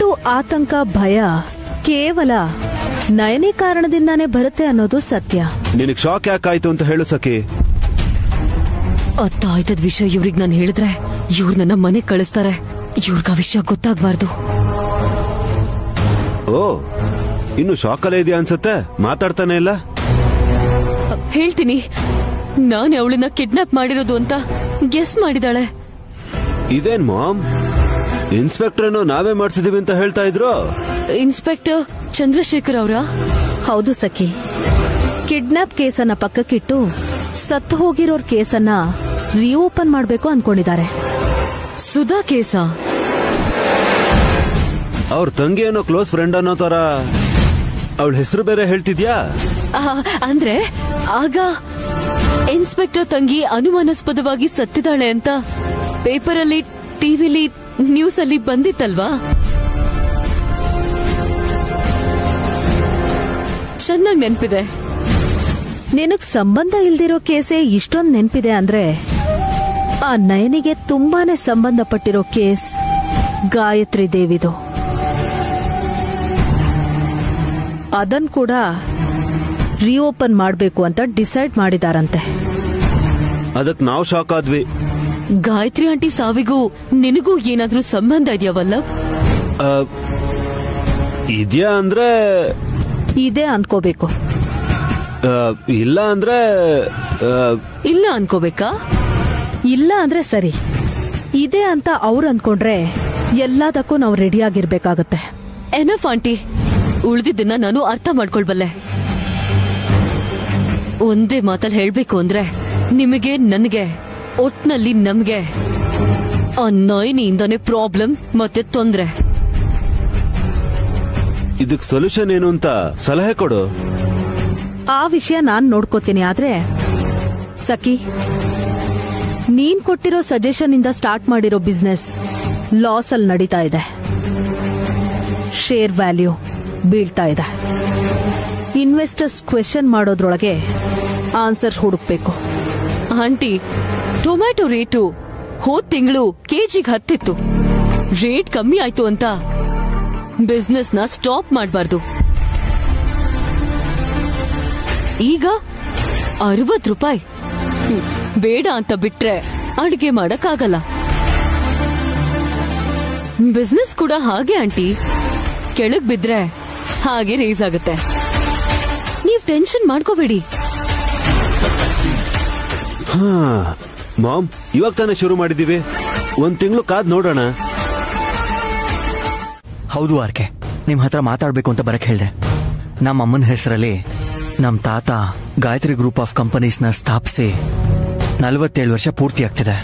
ಇಷ್ಟು ಆತಂಕ ಭಯ ಕೇವಲ ನಯನಿ ಕಾರಣದಿಂದಾನೇ ಬರುತ್ತೆ ಅನ್ನೋದು ಸತ್ಯ ನಿನಗ್ ಶಾಕ್ ಯಾಕಾಯ್ತು ಅಂತ ಹೇಳು ಸಖಿ ಅತ್ತ ಆಯ್ತದ ವಿಷಯ ಇವ್ರಿಗೆ ನಾನು ಹೇಳಿದ್ರೆ ಇವ್ರು ನನ್ನ ಮನೆ ಕಳಿಸ್ತಾರೆ ಇವ್ರಿಗ ವಿಷಯ ಗೊತ್ತಾಗ್ಬಾರ್ದು ಓ ಇನ್ನು ಶಾಕಲ್ಲೇ ಇದೆಯಾ ಅನ್ಸತ್ತೆ ಮಾತಾಡ್ತಾನೆ ಇಲ್ಲ ಹೇಳ್ತೀನಿ ನಾನು ಅವಳನ್ನ ಕಿಡ್ನಾಪ್ ಮಾಡಿರೋದು ಅಂತ ಗೆಸ್ ಮಾಡಿದಾಳೆ ಇದೇನ್ ಮಾಮ್ ಇನ್ಸ್ಪೆಕ್ಟರ್ನು ನಾವೇ ಮಾಡ್ಸಿದೀವಿ ಅಂತ ಹೇಳ್ತಾ ಇದ್ರು ಇನ್ಸ್ಪೆಕ್ಟರ್ ಚಂದ್ರಶೇಖರ್ ಅವರ ಹೌದು ಸಖಿ ಕಿಡ್ನಾಪ್ ಕೇಸನ್ನ ಪಕ್ಕಕ್ಕಿಟ್ಟು ಸತ್ತು ಹೋಗಿರೋರ್ ಕೇಸನ್ನ ರಿಓಪನ್ ಮಾಡ್ಬೇಕು ಅನ್ಕೊಂಡಿದ್ದಾರೆ ಸುಧಾ ಕೇಸ ಅವ್ರ ತಂಗಿ ಏನೋ ಕ್ಲೋಸ್ ಫ್ರೆಂಡ್ ಅನ್ನೋ ತರ ಅವಳ ಹೆಸರು ಬೇರೆ ಹೇಳ್ತಿದ್ಯಾ ಅಂದ್ರೆ ಆಗ ಇನ್ಸ್ಪೆಕ್ಟರ್ ತಂಗಿ ಅನುಮಾನಾಸ್ಪದವಾಗಿ ಸತ್ತಿದ್ದಾಳೆ ಅಂತ ಪೇಪರಲ್ಲಿ ಟಿವಿಲಿ ನ್ಯೂಸ್ ಅಲ್ಲಿ ಬಂದಿತ್ತಲ್ವಾ ಚೆನ್ನಾಗಿ ನೆನ್ಪಿದೆ ನಿನಗ್ ಸಂಬಂಧ ಇಲ್ದಿರೋ ಕೇಸೇ ಇಷ್ಟೊಂದ್ ನೆನ್ಪಿದೆ ಅಂದ್ರೆ ಆ ನಯನಿಗೆ ತುಂಬಾನೇ ಸಂಬಂಧಪಟ್ಟಿರೋ ಕೇಸ್ ಗಾಯತ್ರಿ ದೇವಿದು ಅದನ್ ಕೂಡ ರಿಓಪನ್ ಮಾಡ್ಬೇಕು ಅಂತ ಡಿಸೈಡ್ ಮಾಡಿದಾರಂತೆ ಅದಕ್ ನಾವ್ ಶಾಕ್ ಆದ್ವಿ ಗಾಯತ್ರಿ ಆಂಟಿ ಸಾವಿಗೂ ನಿನಗೂ ಏನಾದ್ರೂ ಸಂಬಂಧ ಇದೆಯವಲ್ಲ ಆ, ಇದ್ಯಾ ಅಂದ್ರೆ ಇದೇ ಅನ್ಕೋಬೇಕು ಆ, ಇಲ್ಲ ಅಂದ್ರೆ ಆ, ಇಲ್ಲ ಅನ್ಕೋಬೇಕಾ ಇಲ್ಲ ಅಂದ್ರೆ ಸರಿ ಇದೆ ಅಂತ ಅವ್ರು ಅನ್ಕೊಂಡ್ರೆ ಎಲ್ಲದಕ್ಕೂ ನಾವು ರೆಡಿ ಆಗಿರ್ಬೇಕಾಗತ್ತೆ ಎನಫ್ ಆಂಟಿ ಉಳಿದಿದ್ದನ್ನ ನಾನು ಅರ್ಥ ಮಾಡ್ಕೊಳ್ಬಲ್ಲೆ ಒಂದೇ ಮಾತಲ್ಲಿ ಹೇಳ್ಬೇಕು ಅಂದ್ರೆ ನಿಮಗೆ ನನಗೆ ಒಟ್ನಲ್ಲಿ ನಮ್ಗೆ ಆ ನೈನಿಯಿಂದಾನೇ ಪ್ರಾಬ್ಲಮ್ ಮತ್ತೆ ತೊಂದ್ರೆ ಇದಕ್ ಸೊಲ್ಯೂಷನ್ ಏನು ಅಂತ ಸಲಹೆ ಕೊಡು ಆ ವಿಷಯ ನಾನ್ ನೋಡ್ಕೋತೀನಿ ಆದ್ರೆ ಸಖಿ ನೀನ್ ಕೊಟ್ಟಿರೋ ಸಜೆಷನ್ ಇಂದ ಸ್ಟಾರ್ಟ್ ಮಾಡಿರೋ ಬಿಸ್ನೆಸ್ ಲಾಸ್ ಅಲ್ಲಿ ನಡೀತಾ ಇದೆ ಶೇರ್ ವ್ಯಾಲ್ಯೂ ಬೀಳ್ತಾ ಇದೆ ಇನ್ವೆಸ್ಟರ್ಸ್ ಕ್ವೆಶನ್ ಮಾಡೋದ್ರೊಳಗೆ ಆನ್ಸರ್ ಹುಡುಕ್ಬೇಕು ಆಂಟಿ ಟೊಮ್ಯಾಟೊ ರೇಟು ಹೋದ್ ತಿಂಗಳು ಕೆಜಿಗೆ ಹತ್ತಿತ್ತು ರೇಟ್ ಕಮ್ಮಿ ಆಯ್ತು ಅಂತ ಬಿಸ್ನೆಸ್ ನ ಸ್ಟಾಪ್ ಮಾಡಬಾರ್ದು ಈಗ ಅರವತ್ ರೂಪಾಯಿ ಹ್ಮ್, ಬೇಡ ಅಂತ ಬಿಟ್ರೆ ಅಡಿಗೆ ಮಾಡಕ್ಕಾಗಲ್ಲ ಬಿಸ್ನೆಸ್ ಕೂಡ ಹಾಗೆ ಆಂಟಿ ಕೆಳಗ್ ಬಿದ್ರೆ ಹಾಗೆ ರೇಸ್ ಆಗುತ್ತೆ ನೀವ್ ಟೆನ್ಷನ್ ಮಾಡ್ಕೋಬೇಡಿ ಹಾ ಮಾಮ್ ಇವಾಗ ತಾನೇ ಶುರು ಮಾಡಿದೀವಿ ಒಂದ್ ತಿಂಗಳು ಕಾದ್ ನೋಡೋಣ ಹೌದು ಆರ್ಕೆ ನಿಮ್ ಹತ್ರ ಮಾತಾಡ್ಬೇಕು ಅಂತ ಬರಕ್ ಹೇಳ್ದೆ ನಮ್ಮ ಅಮ್ಮನ ಹೆಸರಲ್ಲಿ ನಮ್ ತಾತ ಗಾಯತ್ರಿ ಗ್ರೂಪ್ ಆಫ್ ಕಂಪನೀಸ್ ನ ಸ್ಥಾಪಿಸಿ ನಲವತ್ತೇಳು ವರ್ಷ ಪೂರ್ತಿ ಆಗ್ತಿದೆ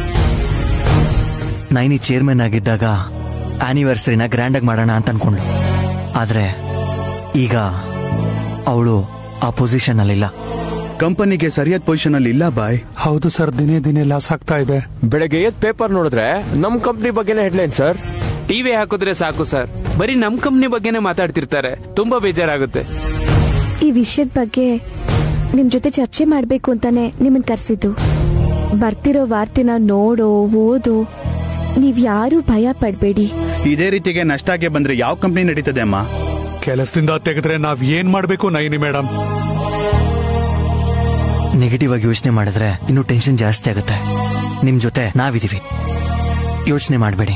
ನೈನಿ ಚೇರ್ಮನ್ ಆಗಿದ್ದಾಗ ಆನಿವರ್ಸರಿನ ಗ್ರ್ಯಾಂಡ್ ಆಗಿ ಮಾಡೋಣ ಅಂತ ಅನ್ಕೊಂಡ್ಳು ಆದ್ರೆ ಈಗ ಅವಳು ಆ ಪೊಸಿಷನ್ ಅಲ್ಲಿಲ್ಲ ಕಂಪನಿಗೆ ಸರಿಯಾದ ಪೊಸಿಷನ್ ಅಲ್ಲಿ ಇಲ್ಲ ಬಾಯ್ ಹೌದು ಸರ್ ದಿನೇ ದಿನೇ ಲಾಸ್ ಆಗ್ತಾ ಇದೆ ಬೆಳಗ್ಗೆ ಎದ್ ಪೇಪರ್ ನೋಡಿದ್ರೆ ನಮ್ ಕಂಪ್ನಿ ಬಗ್ಗೆನೇ ಹೆಡ್ಲೈನ್ ಸರ್ ಟಿವಿ ಹಾಕಿದ್ರೆ ಸಾಕು ಸರ್ ಬರೀ ನಮ್ ಕಂಪ್ನಿ ಬಗ್ಗೆನೇ ಮಾತಾಡ್ತಿರ್ತಾರೆ ತುಂಬಾ ಬೇಜಾರಾಗುತ್ತೆ ಈ ವಿಷಯದ ಬಗ್ಗೆ ನಿಮ್ ಜೊತೆ ಚರ್ಚೆ ಮಾಡ್ಬೇಕು ಅಂತಾನೆ ನಿಮ್ಮನ್ ಕರ್ಸಿದ್ದು ಬರ್ತಿರೋ ವಾರ್ತೆನ ನೋಡೋ ಓದೋ ನೀವ್ ಯಾರು ಭಯ ಪಡ್ಬೇಡಿ ಇದೇ ರೀತಿಗೆ ನಷ್ಟ ಆಗಿ ಬಂದ್ರೆ ಯಾವ ಕಂಪ್ನಿ ನಡೀತದೆ ಅಮ್ಮ ಕೆಲಸದಿಂದ ತೆಗೆದ್ರೆ ನಾವ್ ಏನ್ ಮಾಡ್ಬೇಕು ನೈನಿ ಮೇಡಮ್ ನೆಗೆಟಿವ್ ಆಗಿ ಯೋಚನೆ ಮಾಡಿದ್ರೆ ಇನ್ನೂ ಟೆನ್ಷನ್ ಜಾಸ್ತಿ ಆಗುತ್ತೆ ನಿಮ್ ಜೊತೆ ನಾವಿದೀವಿ ಯೋಚನೆ ಮಾಡಬೇಡಿ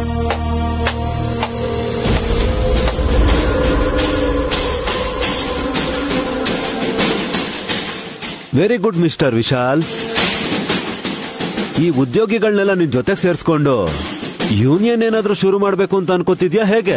ವೆರಿ ಗುಡ್ ಮಿಸ್ಟರ್ ವಿಶಾಲ್ ಈ ಉದ್ಯೋಗಿಗಳನ್ನೆಲ್ಲ ನಿನ್ ಜೊತೆಗೆ ಸೇರಿಸ್ಕೊಂಡು ಯೂನಿಯನ್ ಏನಾದ್ರೂ ಶುರು ಮಾಡ್ಬೇಕು ಅಂತ ಅನ್ಕೋತಿದ್ಯಾ ಹೇಗೆ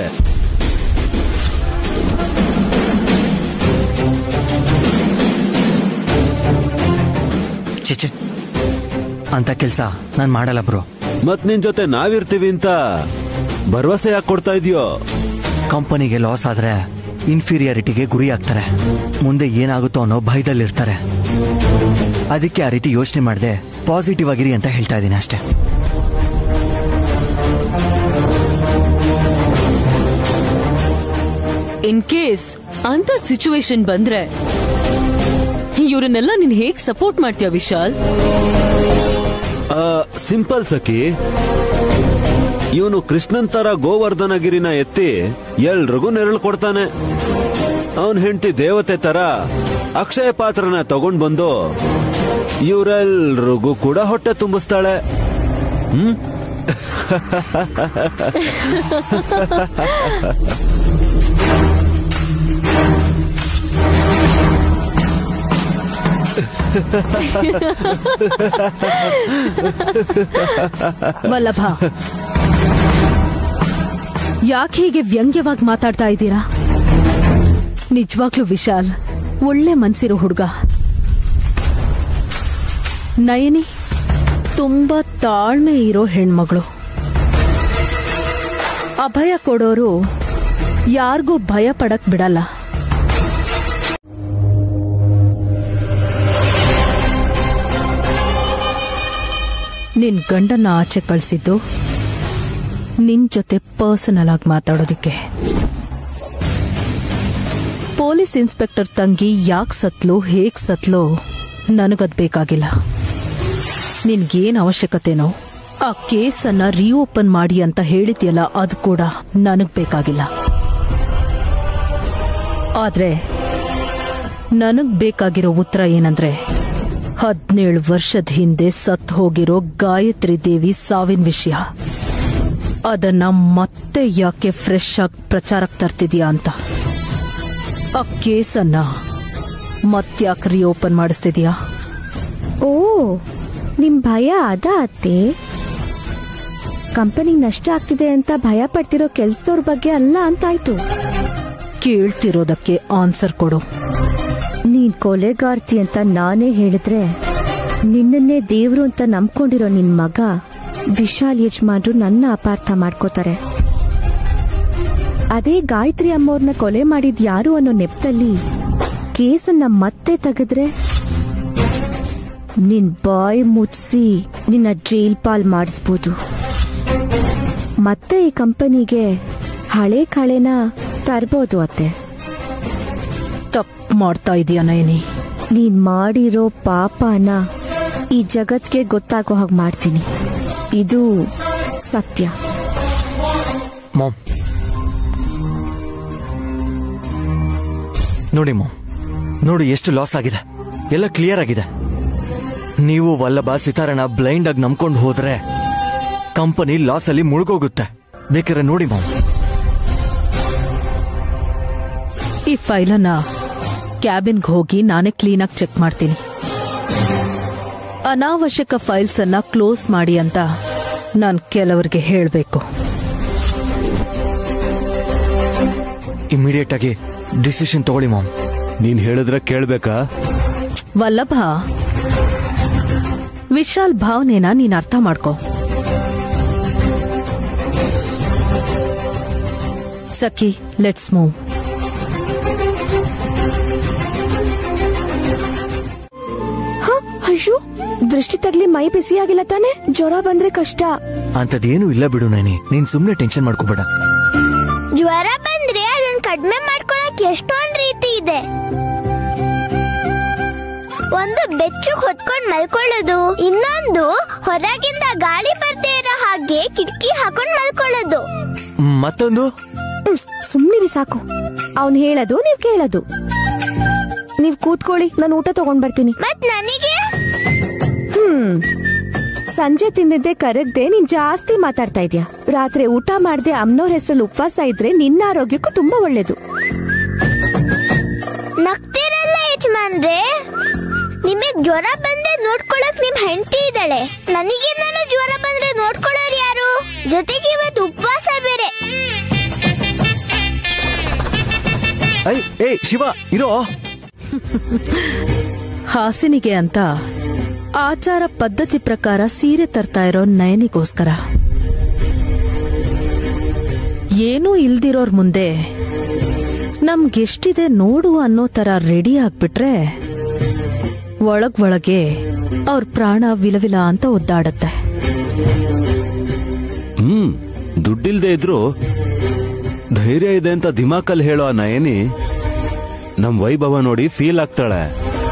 ಚಿಚೆ ಅಂತ ಕೆಲ್ಸ ನಾನ್ ಮಾಡಲ್ಲ ಬ್ರೋ ಮತ್ ನಿನ್ ಜೊತೆ ನಾವಿರ್ತೀವಿ ಅಂತ ಭರವಸೆ ಯಾಕೆ ಕೊಡ್ತಾ ಇದೆಯೋ ಕಂಪನಿಗೆ ಲಾಸ್ ಆದ್ರೆ ಇನ್ಫೀರಿಯಾರಿಟಿಗೆ ಗುರಿ ಆಗ್ತಾರೆ ಮುಂದೆ ಏನಾಗುತ್ತೋ ಅನ್ನೋ ಭಯದಲ್ಲಿರ್ತಾರೆ ಅದಕ್ಕೆ ಆ ರೀತಿ ಯೋಚನೆ ಮಾಡದೆ ಪಾಸಿಟಿವ್ ಆಗಿರಿ ಅಂತ ಹೇಳ್ತಾ ಇದ್ದೀನಿ ಅಷ್ಟೇ ಇನ್ ಕೇಸ್ ಅಂತ ಸಿಚುವೇಶನ್ ಬಂದ್ರೆ ಇವ್ರನ್ನೆಲ್ಲ ನೀನ್ ಹೇಗ್ ಸಪೋರ್ಟ್ ಮಾಡ್ತೀಯ ವಿಶಾಲ್ ಸಿಂಪಲ್ ಸಖಿ ಇವನು ಕೃಷ್ಣನ್ ತರ ಗೋವರ್ಧನಗಿರಿನ ಎತ್ತಿ ಎಲ್ರಿಗೂ ನೆರಳು ಕೊಡ್ತಾನೆ ಅವನ್ ಹೆಂಡತಿ ದೇವತೆ ತರ ಅಕ್ಷಯ ಪಾತ್ರನ ತಗೊಂಡ್ ಬಂದು ಇವರೆಲ್ರಿಗೂ ಕೂಡ ಹೊಟ್ಟೆ ತುಂಬಿಸ್ತಾಳೆ ಹ್ಮ್ ವಲ್ಲಭ ಯಾಕೆ ಹೀಗೆ ವ್ಯಂಗ್ಯವಾಗಿ ಮಾತಾಡ್ತಾ ಇದ್ದೀರಾ ನಿಜವಾಗ್ಲೂ ವಿಶಾಲ್ ಒಳ್ಳೆ ಮನ್ಸಿರೋ ಹುಡುಗ ನಯನಿ ತುಂಬಾ ತಾಳ್ಮೆ ಇರೋ ಹೆಣ್ಮಗಳು ಅಭಯ ಕೊಡೋರು ಯಾರಿಗೂ ಭಯ ಪಡಕ್ ಬಿಡಲ್ಲ ನಿನ್ ಗಂಡನ್ನ ಆಚೆ ಕಳ್ಸಿದ್ದು ನಿನ್ ಜೊತೆ ಪರ್ಸನಲ್ ಆಗಿ ಮಾತಾಡೋದಿಕ್ಕೆ ಪೊಲೀಸ್ ಇನ್ಸ್ಪೆಕ್ಟರ್ ತಂಗಿ ಯಾಕ್ ಸತ್ಲು ಹೇಗ್ ಸತ್ಲು ನನಗದ್ ಬೇಕಾಗಿಲ್ಲ ನಿನ್ಗೇನ್ ಅವಶ್ಯಕತೆನೋ ಆ ಕೇಸನ್ನ ರೀಓಪನ್ ಮಾಡಿ ಅಂತ ಹೇಳಿದ್ಯಲ್ಲ ಅದು ಕೂಡ ನನಗ್ ಬೇಕಾಗಿಲ್ಲ ಆದ್ರೆ ನನಗ್ ಬೇಕಾಗಿರೋ ಉತ್ತರ ಏನಂದ್ರೆ ಹದಿನೇಳು ವರ್ಷದ ಹಿಂದೆ ಸತ್ ಹೋಗಿರೋ ಗಾಯತ್ರಿ ದೇವಿ ಸಾವಿನ ವಿಷಯ ಅದನ್ನ ಮತ್ತೆ ಯಾಕೆ ಫ್ರೆಶ್ ಆಗಿ ಪ್ರಚಾರಕ್ಕೆ ತರ್ತಿದ್ಯಾ ಅಂತ ಆ ಕೇಸನ್ನ ಮತ್ಯಾಕೆ ರೀಓಪನ್ ಮಾಡಿಸ್ತಿದ್ಯಾ ಓ ನಿಮ್ ಭಯ ಅದ ಅತ್ತೆ ಕಂಪನಿಗ್ ನಷ್ಟ ಆಗ್ತಿದೆ ಅಂತ ಭಯ ಪಡ್ತಿರೋ ಕೆಲ್ಸದವ್ರ ಬಗ್ಗೆ ಅಲ್ಲ ಅಂತಾಯ್ತು ಕೇಳ್ತಿರೋದಕ್ಕೆ ಆನ್ಸರ್ ಕೊಡು ನೀನ್ ಕೊಲೆಗಾರ್ತಿ ಅಂತ ನಾನೇ ಹೇಳಿದ್ರೆ ನಿನ್ನನ್ನೇ ದೇವ್ರು ಅಂತ ನಂಬ್ಕೊಂಡಿರೋ ನಿನ್ ಮಗ ವಿಶಾಲ್ ಯಜಮಾನ್ರು ನನ್ನ ಅಪಾರ್ಥ ಮಾಡ್ಕೋತಾರೆ ಅದೇ ಗಾಯತ್ರಿ ಅಮ್ಮವ್ರನ್ನ ಕೊಲೆ ಮಾಡಿದ್ ಯಾರು ಅನ್ನೋ ನೆಪದಲ್ಲಿ ಕೇಸನ್ನ ಮತ್ತೆ ತೆಗೆದ್ರೆ ನಿನ್ ಬಾಯ್ ಮುಚ್ಸಿ ನಿನ್ನ ಜೈಲ್ ಪಾಲ್ ಮಾಡಿಸ್ಬೋದು ಮತ್ತೆ ಈ ಕಂಪನಿಗೆ ಹಳೆ ಕಳೆನ ತರ್ಬೋದು ಅತ್ತೆ ತಪ್ಪು ಮಾಡ್ತಾ ಇದೀಯ ನಯನಿ ನೀನ್ ಮಾಡಿರೋ ಪಾಪನ ಈ ಜಗತ್ಗೆ ಗೊತ್ತಾಗೋ ಹಾಗೆ ಮಾಡ್ತೀನಿ ಇದು ಸತ್ಯ ಮಾಮ್ ನೋಡಿ ಮಾಮ್ ನೋಡಿ ಎಷ್ಟು ಲಾಸ್ ಆಗಿದೆ ಎಲ್ಲ ಕ್ಲಿಯರ್ ಆಗಿದೆ ನೀವು ವಲ್ಲಭ ಸಿತಾರನ ಬ್ಲೈಂಡ್ ಆಗಿ ನಂಬ್ಕೊಂಡು ಹೋದ್ರೆ ಕಂಪನಿ ಲಾಸ್ ಅಲ್ಲಿ ಮುಳುಗೋಗುತ್ತೆ ಬೇಕಾದ್ರೆ ನೋಡಿ ಮಾಮ್ ಈ ಫೈಲನ್ನ ಕ್ಯಾಬಿನ್ಗೆ ಹೋಗಿ ನಾನೇ ಕ್ಲೀನಾಗಿ ಚೆಕ್ ಮಾಡ್ತೀನಿ ಅನಾವಶ್ಯಕ ಫೈಲ್ಸ್ ಅನ್ನ ಕ್ಲೋಸ್ ಮಾಡಿ ಅಂತ ನಾನು ಕೆಲವರಿಗೆ ಹೇಳಬೇಕು ಇಮಿಡಿಯೇಟ್ ಆಗಿ ಡಿಸಿಷನ್ ತಗೊಳ್ಳಿ ಮಾಮ್ ನೀನ್ ಹೇಳಿದ್ರೆ ಕೇಳ್ಬೇಕಾ ವಲ್ಲಭ ವಿಶಾಲ್ ಭಾವನೆನ ನೀನ್ ಅರ್ಥ ಮಾಡ್ಕೋ ಸಖಿ ಲೆಟ್ಸ್ ಮೂವ್ ಹ ಅಯ್ಯೋ ದೃಷ್ಟಿ ತಗ್ಲಿ ಮೈ ಬಿಸಿಯಾಗಿಲ್ಲ ತಾನೆ ಜ್ವರ ಬಂದ್ರೆ ಕಷ್ಟ ಅಂತದೇನು ಇಲ್ಲ ಬಿಡು ನೈನಿ ನೀನ್ ಸುಮ್ನೆ ಟೆನ್ಷನ್ ಮಾಡ್ಕೋಬೇಡ ಜ್ವರ ಬಂದ್ರೆ ಅದನ್ನ ಕಡಿಮೆ ಮಾಡ್ಕೊಳಕ್ ಎಷ್ಟೊಂದ್ ರೀತಿ ಇದೆ ಒಂದು ಬೆಚ್ಚು ಹೊತ್ಕೊಂಡ್ ಮಲ್ಕೊಳ್ಳೋದು ಇನ್ನೊಂದು ಹೊರಗಿಂದ ಗಾಳಿ ಬರ್ದೇ ಇರೋ ಹಾಗೆ ಕಿಟಕಿ ಹಾಕೊಂಡ್ ಮಲ್ಕೊಳ್ಳೋದು ಮತ್ತೊಂದು ಹ್ಮ್, ಸುಮ್ನಿರಿ ಸಾಕು ಅವ್ನ್ ಹೇಳೋದು ನೀವ್ ಕೇಳೋದು ನೀವ್ ಕೂತ್ಕೊಳ್ಳಿ ನಾನು ಊಟ ತಗೊಂಡ್ ಬರ್ತೀನಿ ಮತ್ ನನಗೆ ಹ್ಮ್ ಸಂಜೆ ತಿಂದಿದ್ದೆ ಕರಗ್ದೆ ನೀನ್ ಜಾಸ್ತಿ ಮಾತಾಡ್ತಾ ಇದ್ಯಾ ರಾತ್ರಿ ಊಟ ಮಾಡ್ದೆ ಅಮ್ನೋರ್ ಹೆಸರಲ್ಲಿ ಉಪವಾಸ ಇದ್ರೆ ನಿನ್ನ ಆರೋಗ್ಯಕ್ಕೂ ತುಂಬಾ ಒಳ್ಳೇದು ನಗ್ತಿರಲ್ಲ ಯಜಮಾನ್ರೆ ನಿಮಗ್ ಜ್ವರ ಬಂದ್ರೆ ನೋಡ್ಕೊಳಕ್ ನಿಮ್ ಹೆಂಡತಿ ಇದ್ದಾಳೆ ನನಗೆ ನಾನು ಜ್ವರ ಬಂದ್ರೆ ನೋಡ್ಕೊಳ್ಳೋರು ಯಾರು ಜೊತೆಗೆ ಇವತ್ತು ಉಪವಾಸ ಬೇರೆ ಐ ಏ ಶಿವ ಇರೋ ಹಾಸಿನಿಗೆ ಅಂತ ಆಚಾರ ಪದ್ಧತಿ ಪ್ರಕಾರ ಸೀರೆ ತರ್ತಾ ಇರೋ ನಯನಿಗೋಸ್ಕರ ಏನೂ ಇಲ್ದಿರೋರ್ ಮುಂದೆ ನಮ್ಗೆಷ್ಟಿದೆ ನೋಡು ಅನ್ನೋ ತರ ರೆಡಿ ಆಗ್ಬಿಟ್ರೆ ಒಳಗ್ ಒಳಗೆ ಅವ್ರ ಪ್ರಾಣ ವಿಲವಿಲ ಅಂತ ಒದ್ದಾಡತ್ತೆ ಹ್ಮ್ ದುಡ್ಡಿಲ್ದೆ ಇದ್ರು ಧೈರ್ಯ ಇದೆ ಅಂತ ದಿಮಾಕಲ್ ಹೇಳೋ ಆ ನಯನಿ ನಮ್ ವೈಭವ ನೋಡಿ ಫೀಲ್ ಆಗ್ತಾಳೆ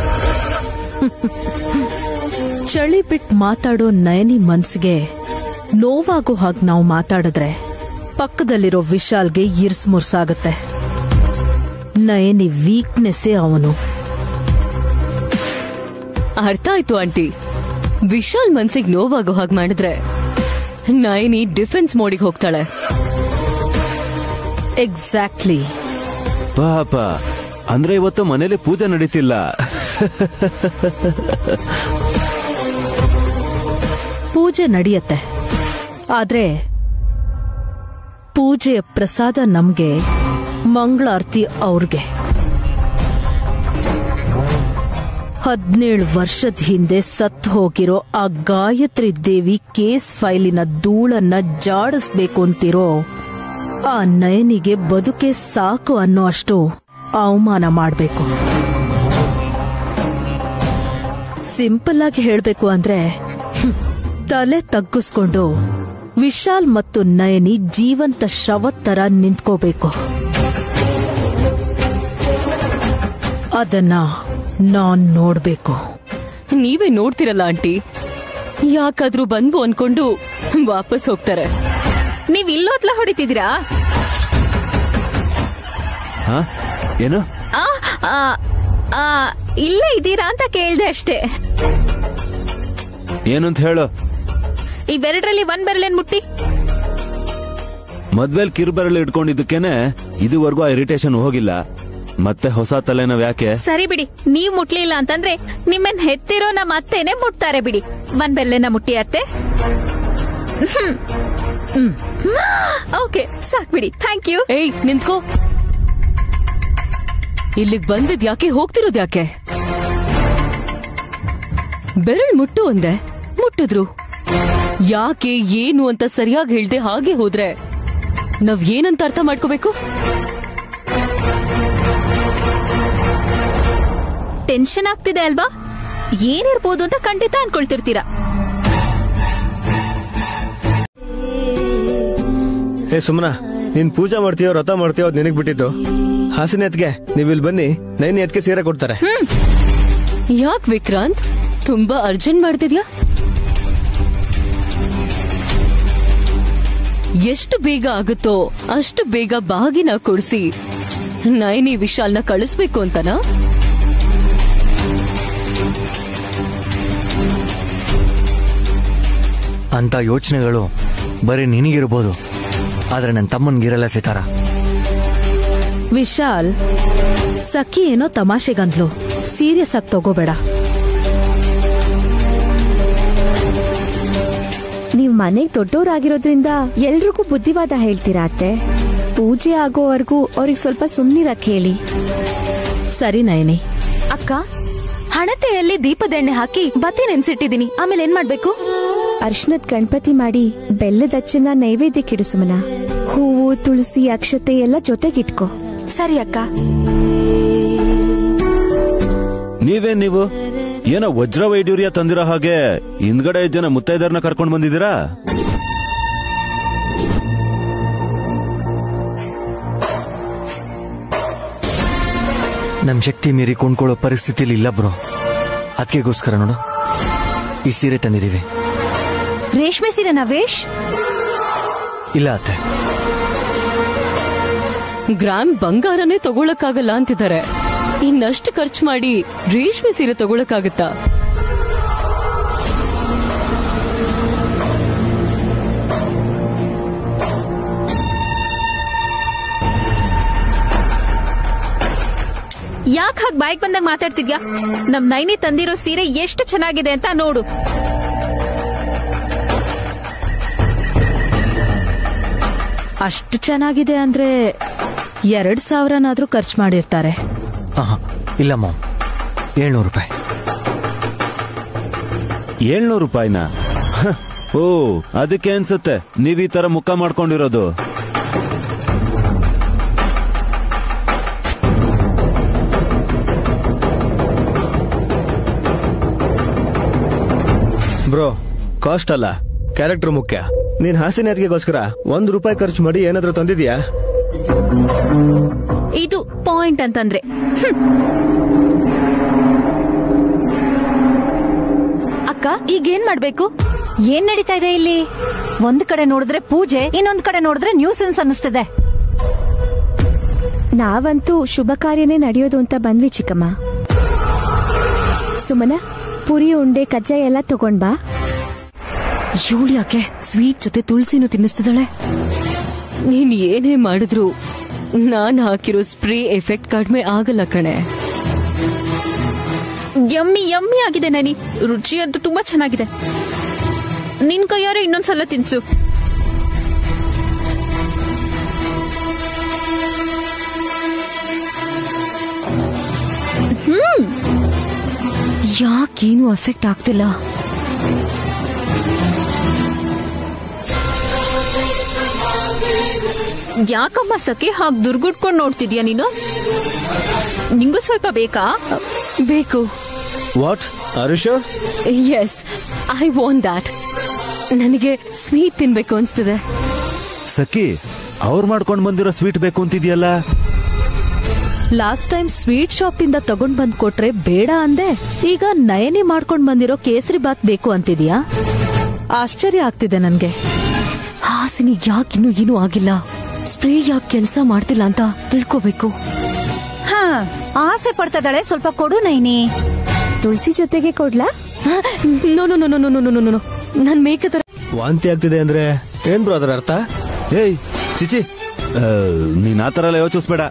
ಚಳಿ ಬಿಟ್ ಮಾತಾಡೋ ನಯನಿ ಮನ್ಸಿಗೆ ನೋವಾಗೋ ಹಾಗೆ ನಾವು ಮಾತಾಡಿದ್ರೆ ಪಕ್ಕದಲ್ಲಿರೋ ವಿಶಾಲ್ಗೆ ಇರ್ಸ್ ಮುರ್ಸಾಗತ್ತೆ ನಯನಿ ವೀಕ್ನೆಸ್ಸೇ ಅವನು ಅರ್ಥ ಆಯ್ತು ಆಂಟಿ ವಿಶಾಲ್ ಮನ್ಸಿಗೆ ನೋವಾಗೋ ಹಾಗೆ ಮಾಡಿದ್ರೆ ನಯನಿ ಡಿಫೆನ್ಸ್ ಮೋಡಿಗೆ ಹೋಗ್ತಾಳೆ ಎಕ್ಸಾಕ್ಟ್ಲಿ ಪಾಪ ಅಂದ್ರೆ ಇವತ್ತು ಮನೇಲಿ ಪೂಜೆ ನಡೀತಿಲ್ಲ ಪೂಜೆ ನಡೆಯತ್ತೆ ಆದ್ರೆ ಪೂಜೆಯ ಪ್ರಸಾದ ನಮ್ಗೆ ಮಂಗಳಾರತಿ ಅವ್ರಿಗೆ ಹದಿನೇಳು ವರ್ಷದ ಹಿಂದೆ ಸತ್ ಹೋಗಿರೋ ಆ ಗಾಯತ್ರಿ ದೇವಿ ಕೇಸ್ ಫೈಲಿನ ಧೂಳನ್ನ ಜಾಡಿಸ್ಬೇಕು ಅಂತಿರೋ ಆ ನಯನಿಗೆ ಬದುಕೆ ಸಾಕು ಅನ್ನೋ ಅಷ್ಟು ಅವಮಾನ ಮಾಡ್ಬೇಕು ಸಿಂಪಲ್ ಆಗಿ ಹೇಳ್ಬೇಕು ಅಂದ್ರೆ ಹ್ಮ್, ತಲೆ ತಗ್ಗಿಸ್ಕೊಂಡು ವಿಶಾಲ್ ಮತ್ತು ನಯನಿ ಜೀವಂತ ಶವದ್ ತರ ನಿಂತ್ಕೋಬೇಕು ಅದನ್ನ ನಾನ್ ನೋಡ್ಬೇಕು ನೀವೇ ನೋಡ್ತಿರಲ್ಲ ಆಂಟಿ ಯಾಕಾದ್ರೂ ಬಂದ್ವು ಅನ್ಕೊಂಡು ವಾಪಸ್ ಹೋಗ್ತಾರೆ ನೀವ್ ಇಲ್ಲೋತ್ಲ ಹೊಡಿತಿದ್ದೀರಾ ಹಾ ಏನು ಆ, ಆ, ಆ, ಇಲ್ಲೇ ಇದ್ದೀರಾ ಅಂತ ಕೇಳ್ದೆ ಅಷ್ಟೇ ಏನು ಅಂತ ಹೇಳು ಇವೆರಡರಲ್ಲಿ ಒಂದ್ ಬೆರಳೇನ್ ಮುಟ್ಟಿ ಮದ್ವೆಲ್ ಕಿರುಬೆರಳು ಇಟ್ಕೊಂಡಿದ್ದಕ್ಕೇನೆ ಇದುವರೆಗೂ ಆ ಇರಿಟೇಷನ್ ಹೋಗಿಲ್ಲ ಮತ್ತೆ ಹೊಸ ತಲೆನೋವ್ ಯಾಕೆ ಸರಿ ಬಿಡಿ ನೀವ್ ಮುಟ್ಲಿಲ್ಲ ಅಂತಂದ್ರೆ ನಿಮ್ಮನ್ ಹೆತ್ತಿರೋ ನಮ್ಮ ಅತ್ತೆನೆ ಮುಟ್ತಾರೆ ಬಿಡಿ ಒಂದ್ ಬೆರಳೆನ ಮುಟ್ಟಿ ಅತ್ತೆ ಹ್ಮ್. ಹ್ಮ್. ಓಕೆ ಸಾಕ್ ಬಿಡಿ ಥ್ಯಾಂಕ್ ಯು ಏಯ್ ನಿಂತ್ಕೋ ಇಲ್ಲಿಗ್ ಬಂದಿದ್ ಯಾಕೆ ಹೋಗ್ತಿರೋದ್ ಯಾಕೆ ಬೆರಳ್ ಮುಟ್ಟು ಅಂದೆ ಮುಟ್ಟಿದ್ರು ಯಾಕೆ ಏನು ಅಂತ ಸರಿಯಾಗಿ ಹೇಳ್ದೆ ಹಾಗೆ ಹೋದ್ರೆ ನಾವ್ ಏನಂತ ಅರ್ಥ ಮಾಡ್ಕೋಬೇಕು ಟೆನ್ಷನ್ ಆಗ್ತಿದೆ ಅಲ್ವಾ ಏನಿರ್ಬೋದು ಅಂತ ಖಂಡಿತ ಅನ್ಕೊಳ್ತಿರ್ತೀರಾ ಏ ಸುಮ್ನ ನೀನ್ ಪೂಜಾ ಮಾಡ್ತೀಯೋ ವ್ರತ ಮಾಡ್ತೀಯೋ ಅದ್ ನಿನಗ್ ಬಿಟ್ಟಿದ್ದು ಹಾಸಿನ ಎತ್ಗೆ ನೀವ್ ಇಲ್ಲಿ ಬನ್ನಿ ನೈನ್ ಎತ್ಗೆ ಸೀರೆ ಕೊಡ್ತಾರೆ ಯಾಕ್ ವಿಕ್ರಾಂತ್ ತುಂಬಾ ಅರ್ಜೆಂಟ್ ಮಾಡ್ತಿದ್ಯಾ ಎಷ್ಟು ಬೇಗ ಆಗುತ್ತೋ ಅಷ್ಟು ಬೇಗ ಬಾಗಿನ ಕೊಡಿಸಿ ನೈನಿ ವಿಶಾಲ್ನ ಕಳಿಸ್ಬೇಕು ಅಂತನಾ ಅಂತ ಯೋಚನೆಗಳು ಬರೀ ನಿನಗಿರ್ಬೋದು ಆದ್ರೆ ನನ್ನ ತಮ್ಮನ್ಗಿರಲ್ಲ ಸಿತಾರ ವಿಶಾಲ್ ಸಖಿ ಏನೋ ತಮಾಷೆಗಂದ್ಲು ಸೀರಿಯಸ್ ಆಗಿ ತಗೋಬೇಡ ನೀವ್ ಮನೆಗ್ ದೊಡ್ಡವರಾಗಿರೋದ್ರಿಂದ ಎಲ್ರಿಗೂ ಬುದ್ಧಿವಾದ ಹೇಳ್ತೀರಾ ಅತ್ತೆ ಪೂಜೆ ಆಗೋವರೆಗೂ ಅವ್ರಿಗೆ ಸ್ವಲ್ಪ ಸುಮ್ನಿರಕ್ ಹೇಳಿ ಸರಿ ನಯನಿ ಅಕ್ಕ ಹಣತೆಯಲ್ಲಿ ದೀಪದೆಣ್ಣೆ ಹಾಕಿ ಬತ್ತಿ ನೆನ್ಸಿಟ್ಟಿದೀನಿ ಆಮೇಲೆ ಏನ್ ಮಾಡ್ಬೇಕು ಅರ್ಶನದ್ ಗಣಪತಿ ಮಾಡಿ ಬೆಲ್ಲದ ಅಚ್ಚನ್ನ ನೈವೇದ್ಯಕ್ಕಿಡು ಸುಮನ ಹೂವು ತುಳಸಿ ಅಕ್ಷತೆ ಎಲ್ಲ ಜೊತೆಗಿಟ್ಕೋ ಸರಿ ಅಕ್ಕ ನೀವೇನ್ ನೀವು ಏನೋ ವಜ್ರ ವೈಡೂರ್ಯ ತಂದಿರೋ ಹಾಗೆ ಹಿಂದ್ಗಡೆ ಐದ್ ಜನ ಮುತ್ತೈದರ್ನ ಕರ್ಕೊಂಡ್ ಬಂದಿದ್ದೀರಾ ನಮ್ ಶಕ್ತಿ ಮೀರಿ ಕೊಂಡ್ಕೊಳ್ಳೋ ಪರಿಸ್ಥಿತಿಲಿ ಇಲ್ಲ ಬ್ರೋ ಅದಕ್ಕೆಗೋಸ್ಕರ ನೋಡು ಈ ಸೀರೆ ತಂದಿದೀವಿ ರೇಷ್ಮೆ ಸೀರೆ ನವೇಶ್ ಇಲ್ಲ ಅತ್ತೆ ಗ್ರಾಮ್ ಬಂಗಾರನೇ ತಗೊಳಕ್ಕಾಗಲ್ಲ ಅಂತಿದ್ದಾರೆ ಇನ್ನಷ್ಟು ಖರ್ಚು ಮಾಡಿ ರೇಷ್ಮೆ ಸೀರೆ ತಗೊಳಕ್ಕಾಗತ್ತಾ ಯಾಕ್ ಹಾಗ್ ಬಾಯ್ಗ್ ಬಂದಾಗ ಮಾತಾಡ್ತಿದ್ಯಾ ನಮ್ ನೈನಿ ತಂದಿರೋ ಸೀರೆ ಎಷ್ಟು ಚೆನ್ನಾಗಿದೆ ಅಂತ ನೋಡು ಅಷ್ಟು ಚೆನ್ನಾಗಿದೆ ಅಂದ್ರೆ ಎರಡ್ ಸಾವಿರನಾದ್ರೂ ಖರ್ಚು ಮಾಡಿರ್ತಾರೆ ಆಹಾ, ಇಲ್ಲ ಮಾಮ್ ಏಳ್ನೂರು ರೂಪಾಯಿ ಏಳ್ನೂರು ರೂಪಾಯಿನ ಓ ಅದಕ್ಕೆ ಅನ್ಸುತ್ತೆ ನೀವ್ ಈ ತರ ಮುಖ ಮಾಡ್ಕೊಂಡಿರೋದು ಬ್ರೋ ಕಾಸ್ಟ್ ಅಲ್ಲ ಕ್ಯಾರೆಕ್ಟರ್ ಮುಖ್ಯ ನೀನ್ ಹಾಸಿನ ಎತ್ಗೆಗೋಸ್ಕರ ಒಂದ್ ರೂಪಾಯಿ ಖರ್ಚು ಮಾಡಿ ಏನಾದ್ರೂ ತಂದಿದ್ಯಾ ಇದು ಪಾಯಿಂಟ್ ಅಂತಂದ್ರೆ ಹ್ಮ್. ಅಕ್ಕ ಈಗೇನ್ ಮಾಡ್ಬೇಕು ಏನ್ ನಡೀತಾ ಇದೆ ಇಲ್ಲಿ ಒಂದ್ ಕಡೆ ನೋಡಿದ್ರೆ ಪೂಜೆ ಇನ್ನೊಂದ್ ಕಡೆ ನೋಡಿದ್ರೆ ನ್ಯೂಸೆನ್ಸ್ ಅನ್ನಿಸ್ತಿದೆ ನಾವಂತೂ ಶುಭ ಕಾರ್ಯನೇ ನಡೆಯೋದು ಅಂತ ಬಂದ್ವಿ ಚಿಕ್ಕಮ್ಮ ಸುಮನ ಪುರಿ ಉಂಡೆ ಕಜ್ಜಾಯ ಎಲ್ಲ ತಗೊಂಡ್ ಬಾ ಇವಳು ಯಾಕೆ ಸ್ವೀಟ್ ಜೊತೆ ತುಳಸಿನೂ ತಿನ್ನಿಸ್ತಿದ್ದಾಳೆ ನೀನ್ ಏನೇ ಮಾಡಿದ್ರು ನಾನ್ ಹಾಕಿರೋ ಸ್ಪ್ರೇ ಎಫೆಕ್ಟ್ ಕಡಿಮೆ ಆಗಲ್ಲ ಕಣೆ ಯಮ್ಮಿ ಯಮ್ಮಿ ಆಗಿದೆ ನನಿ ರುಚಿ ಅಂತೂ ತುಂಬಾ ಚೆನ್ನಾಗಿದೆ ನಿನ್ ಕೈಯಾರೆ ಇನ್ನೊಂದ್ಸಲ ತಿನ್ಸು ಹ್ಮ್ ಯಾಕೇನು ಎಫೆಕ್ಟ್ ಆಗ್ತಿಲ್ಲ ಯಾಕಮ್ಮ ಸಖಿ ಹಾಗೆ ದುರ್ಗುಟ್ಕೊಂಡ್ ನೋಡ್ತಿದ್ಯಾ ನೀನು ನಿಂಗೂ ಸ್ವಲ್ಪ ಬೇಕಾ ಬೇಕು what Arusha yes I want that ನನಗೆ ಸ್ವೀಟ್ ತಿನ್ಬೇಕು ಅನ್ಸ್ತಿದೆ ಸಖಿ ಅವ್ರು ಮಾಡ್ಕೊಂಡ್ ಬಂದಿರೋ ಸ್ವೀಟ್ ಬೇಕು ಅಂತಿದ್ಯಲ್ಲ ಲಾಸ್ಟ್ ಟೈಮ್ ಸ್ವೀಟ್ ಶಾಪ್ ಇಂದ ತಗೊಂಡ್ ಬಂದ್ ಕೊಟ್ರೆ ಬೇಡ ಅಂದೆ ಈಗ ನಯನಿ ಮಾಡ್ಕೊಂಡ್ ಬಂದಿರೋ ಕೇಸರಿ ಬಾತ್ ಬೇಕು ಅಂತಿದ್ಯಾ ಆಶ್ಚರ್ಯ ಆಗ್ತಿದೆ ನನ್ಗೆ ಹಾಸಿನಿ ಯಾಕಿನ್ನೂ ಏನೂ ಆಗಿಲ್ಲ ಸ್ಪ್ರೇ ಯಾಕೆ ಕೆಲಸ ಮಾಡ್ತಿಲ್ಲ ಅಂತ ತಿಳ್ಕೋಬೇಕು ಹಾ ಆಸೆ ಪಡ್ತಿದ್ದಾಳೆ ಸ್ವಲ್ಪ ಕೊಡು ನೈನಿ ತುಳಸಿ ಜೊತೆಗೆ ಕೊಡ್ಲಾ no no no no no no no ನನ್ ಮೇಕ ತರ ವಾಂತಿ ಆಗ್ತಿದೆ ಅಂದ್ರೆ ಏನ್ ಬ್ರೋ ಅದರ ಅರ್ಥ ಏಯ್ ಚಿಚಿ ಆ, ನೀನ್ ಆ ಥರ ಎಲ್ಲ ಯೋಚಿಸ್ಬೇಡ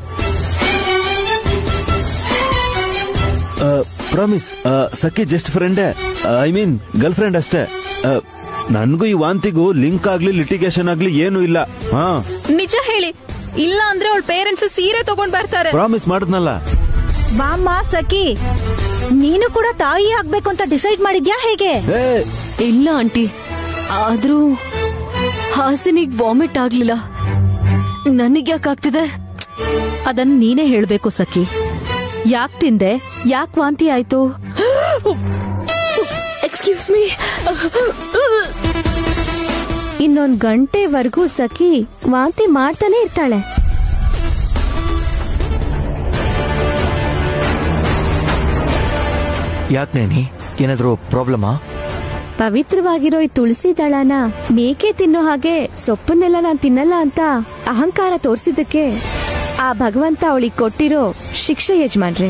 ಪ್ರಾಮಿಸ್ ಸಖಿ ಜಸ್ಟ್ ಫ್ರೆಂಡೇ ಐ ಮೀನ್ ಗರ್ಲ್ ಫ್ರೆಂಡ್ ಅಷ್ಟೇ ಆ, ನನ್ಗೂ ಈ ವಾಂತಿಗೂ ಲಿಂಕ್ ಆಗ್ಲಿ ಲಿಟಿಗೇಷನ್ ಆಗ್ಲಿ ಏನು ಇಲ್ಲ ಹಾ ನಿಜ ಹೇಳಿ ಇಲ್ಲ ಅಂದ್ರೆ ಅವಳ ಪೇರೆಂಟ್ಸ್ ಸೀರೆ ತಗೊಂಡ್ ಬರ್ತಾರೆ ಪ್ರಾಮಿಸ್ ಮಾಡಿದ್ನಲ್ಲ ಬಾಮ್ಮ ಸಖಿ ನೀನು ಕೂಡ ತಾಯಿ ಆಗ್ಬೇಕು ಅಂತ ಡಿಸೈಡ್ ಮಾಡಿದ್ಯಾ ಹೇಗೆ ಇಲ್ಲ ಆಂಟಿ ಆದ್ರೂ ಹಾಸಿನಿಗ್ ವಾಮಿಟ್ ಆಗ್ಲಿಲ್ಲ ನನಗ್ಯಾಕ್ ಆಗ್ತಿದೆ ಅದನ್ನ ನೀನೇ ಹೇಳ್ಬೇಕು ಸಖಿ ಯಾಕ್ ತಿಂದೆ ಯಾಕ್ ವಾಂತಿ ಆಯ್ತು ಎಕ್ಸ್ಕ್ಯೂಸ್ ಮೀ ಇನ್ನೊಂದ್ ಗಂಟೆವರೆಗೂ ಸಖಿ ವಾಂತಿ ಮಾಡ್ತಾನೆ ಇರ್ತಾಳೆ ಯಾಕೆ ನೇನಿ ಏನಾದ್ರೂ ಪ್ರಾಬ್ಲಮಾ ಪವಿತ್ರವಾಗಿರೋ ಈ ತುಳಸಿ ದಳನ ಮೇಕೆ ತಿನ್ನೋ ಹಾಗೆ ಸೊಪ್ಪನ್ನೆಲ್ಲ ನಾನ್ ತಿನ್ನಲ್ಲ ಅಂತ ಅಹಂಕಾರ ತೋರ್ಸಿದ್ದಕ್ಕೆ ಆ ಭಗವಂತ ಅವಳಿಗೆ ಕೊಟ್ಟಿರೋ ಶಿಕ್ಷೆ ಯಜಮಾನ್ರೆ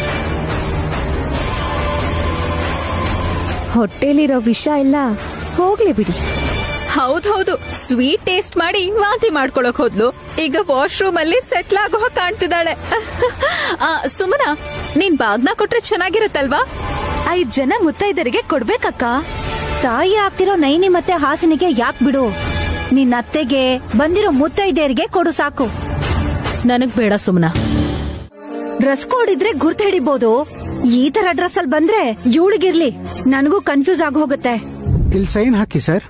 ಹೊಟ್ಟೆಲಿರೋ ವಿಷ ಎಲ್ಲ ಹೋಗ್ಲಿ ಬಿಡಿ ಹೌದೌದು ಸ್ವೀಟ್ ಟೇಸ್ಟ್ ಮಾಡಿ ವಾಂತಿ ಮಾಡ್ಕೊಳಕ್ ಹೋದ್ಲು ಈಗ ವಾಶ್ರೂಮ್ ಅಲ್ಲಿ ಸೆಟ್ಲ್ ಆಗೋ ಹಾಗ್ ಕಾಣ್ತಿದ್ದಾಳೆ ಆ, ಸುಮನ ನೀನ್ ಬಾಗ್ನ ಕೊಟ್ರೆ ಚೆನ್ನಾಗಿರುತ್ತಲ್ವಾ ಐದ್ ಜನ ಮುತ್ತೈದರಿಗೆ ಕೊಡ್ಬೇಕಕ್ಕ ತಾಯಿ ಆಗ್ತಿರೋ ನೈನಿ ಮತ್ತೆ ಹಾಸಿನಿಗೆ ಯಾಕ್ ಬಿಡು ನಿನ್ನ ಅತ್ತೆಗೆ ಬಂದಿರೋ ಮುತ್ತೈದೆಯರಿಗೆ ಕೊಡು ಸಾಕು ನನಗ್ ಬೇಡ ಸುಮ್ನ ಡ್ರೆಸ್ ಕೋಡ್ ಇದ್ರೆ ಗುರ್ತು ಹಿಡಿಬಹುದು ಈ ತರ ಡ್ರೆಸ್ ಅಲ್ಲಿ ಬಂದ್ರೆ ಇವಳಿಗಿರ್ಲಿ ನನಗೂ ಕನ್ಫ್ಯೂಸ್ ಆಗಿ ಹೋಗುತ್ತೆ ಇಲ್ಲಿ ಸೈನ್ ಹಾಕಿ ಸರ್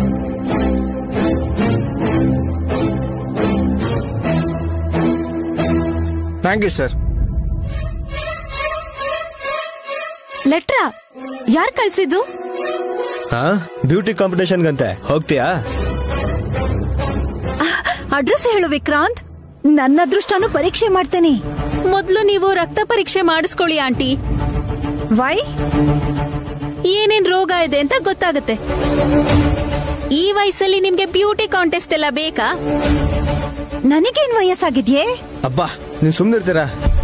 ಥ್ಯಾಂಕ್ ಯು ಸರ್ ಲೆಟ್ರಾ ಯಾರ್ ಕಳ್ಸಿದ್ದು ಹಾ ಬ್ಯೂಟಿ ಕಾಂಪಿಟೇಷನ್ಗಂತೆ ಹೋಗ್ತೀಯಾ ಅಡ್ರೆಸ್ ಹೇಳು ವಿಕ್ರಾಂತ್ ನನ್ನ ಅದೃಷ್ಟನು ಪರೀಕ್ಷೆ ಮಾಡ್ತೇನೆ ಮೊದ್ಲು ನೀವು ರಕ್ತ ಪರೀಕ್ಷೆ ಮಾಡಿಸ್ಕೊಳ್ಳಿ ಆಂಟಿ ವೈ ಏನೇನ್ ರೋಗ ಇದೆ ಅಂತ ಗೊತ್ತಾಗುತ್ತೆ ಈ ವಯಸ್ಸಲ್ಲಿ ನಿಮ್ಗೆ ಬ್ಯೂಟಿ ಕಾಂಟೆಸ್ಟ್ ಎಲ್ಲ ಬೇಕಾ ನನಗೇನ್ ವಯಸ್ಸಾಗಿದ್ಯೇ ಅಬ್ಬಾ ನೀವು ಸುಮ್ನಿರ್ತೀರಾ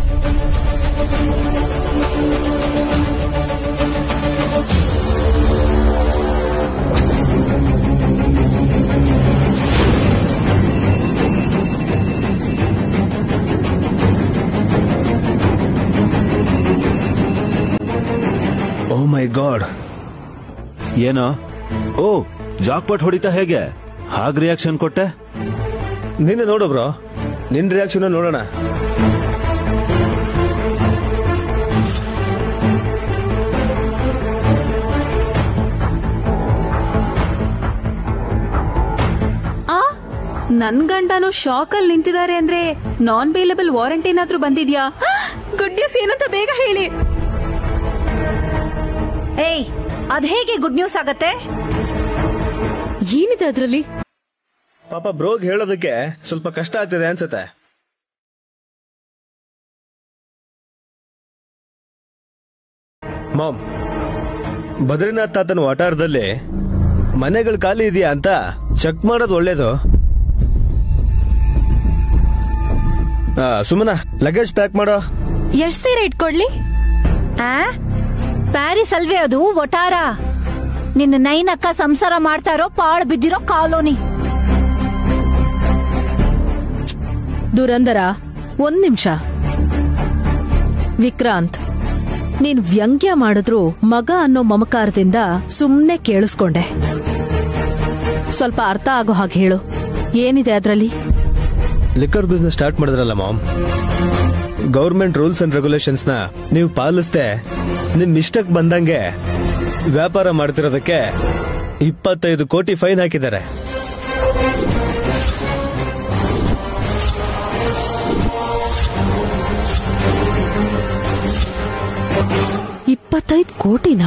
ಓ ಮೈ ಗಾಡ್ ಏನೋ ಓ ಜಾಕ್ಪಾಟ್ ಹೊಡಿತಾ ಹೇಗೆ ಹಾಗ್ ರಿಯಾಕ್ಷನ್ ಕೊಟ್ಟೆ ನಿನ್ನೆ ನೋಡು ಬ್ರೋ ನಿನ್ ರಿಯಾಕ್ಷನ್ ನೋಡೋಣ ಆ ನನ್ ಗಂಡನು ಶಾಕ್ ಅಲ್ಲಿ ನಿಂತಿದ್ದಾರೆ ಅಂದ್ರೆ ನಾನ್ ಬೇಲಬಲ್ ವಾರಂಟಿ ಏನಾದ್ರೂ ಬಂದಿದ್ಯಾ ಗುಡ್ ನ್ಯೂಸ್ ಏನಂತ ಬೇಗ ಹೇಳಿ ಏಯ್ ಅದ್ ಹೇಗೆ ಗುಡ್ ನ್ಯೂಸ್ ಆಗತ್ತೆ ಏನಿದೆ ಅದ್ರಲ್ಲಿ ಪಾಪ ಬ್ರೋಗ್ ಹೇಳೋದಕ್ಕೆ ಸ್ವಲ್ಪ ಕಷ್ಟ ಆಗ್ತಿದೆ ಅನ್ಸುತ್ತೆ ಮಾಮ್ ಬದ್ರಿನಾಥ್ ತಾತನ ವಟಾರದಲ್ಲಿ ಮನೆಗಳು ಖಾಲಿ ಇದೆಯಾ ಅಂತ ಚೆಕ್ ಮಾಡೋದು ಒಳ್ಳೇದು ಆ, ಸುಮನ ಲಗೇಜ್ ಪ್ಯಾಕ್ ಮಾಡೋ ಎಷ್ಟ್ ಸೀರೆ ಇಟ್ಕೊಡ್ಲಿ ಆ ಪ್ಯಾರಿಸ್ ಅಲ್ವೇ ಅದು ಒಟಾರ ನಿನ್ನ ನೈನಕ್ಕ ಸಂಸಾರ ಮಾಡ್ತಾ ಇರೋ ಪಾಳು ಬಿದ್ದಿರೋ ಕಾಲೋನಿ ದುರಂದರ ಒಂದ್ ನಿಮಿಷ ವಿಕ್ರಾಂತ್ ನೀನ್ ವ್ಯಂಗ್ಯ ಮಾಡಿದ್ರು ಮಗ ಅನ್ನೋ ಮಮಕಾರದಿಂದ ಸುಮ್ನೆ ಕೇಳಿಸ್ಕೊಂಡೆ ಸ್ವಲ್ಪ ಅರ್ಥ ಆಗೋ ಹಾಗೆ ಹೇಳು ಏನಿದೆ ಅದ್ರಲ್ಲಿ ಲಿಕ್ಕರ್ ಬಿಸ್ನೆಸ್ ಸ್ಟಾರ್ಟ್ ಮಾಡಿದ್ರಲ್ಲ ma'am government rules and regulations ನ ನೀವು ಪಾಲಿಸ್ದೆ ನಿಮ್ ಇಷ್ಟಕ್ ಬಂದಂಗೆ ವ್ಯಾಪಾರ ಮಾಡ್ತಿರೋದಕ್ಕೆ ಇಪ್ಪತ್ತೈದು ಕೋಟಿ ಫೈನ್ ಹಾಕಿದ್ದಾರೆ ಇಪ್ಪತ್ತೈದು ಕೋಟಿನಾ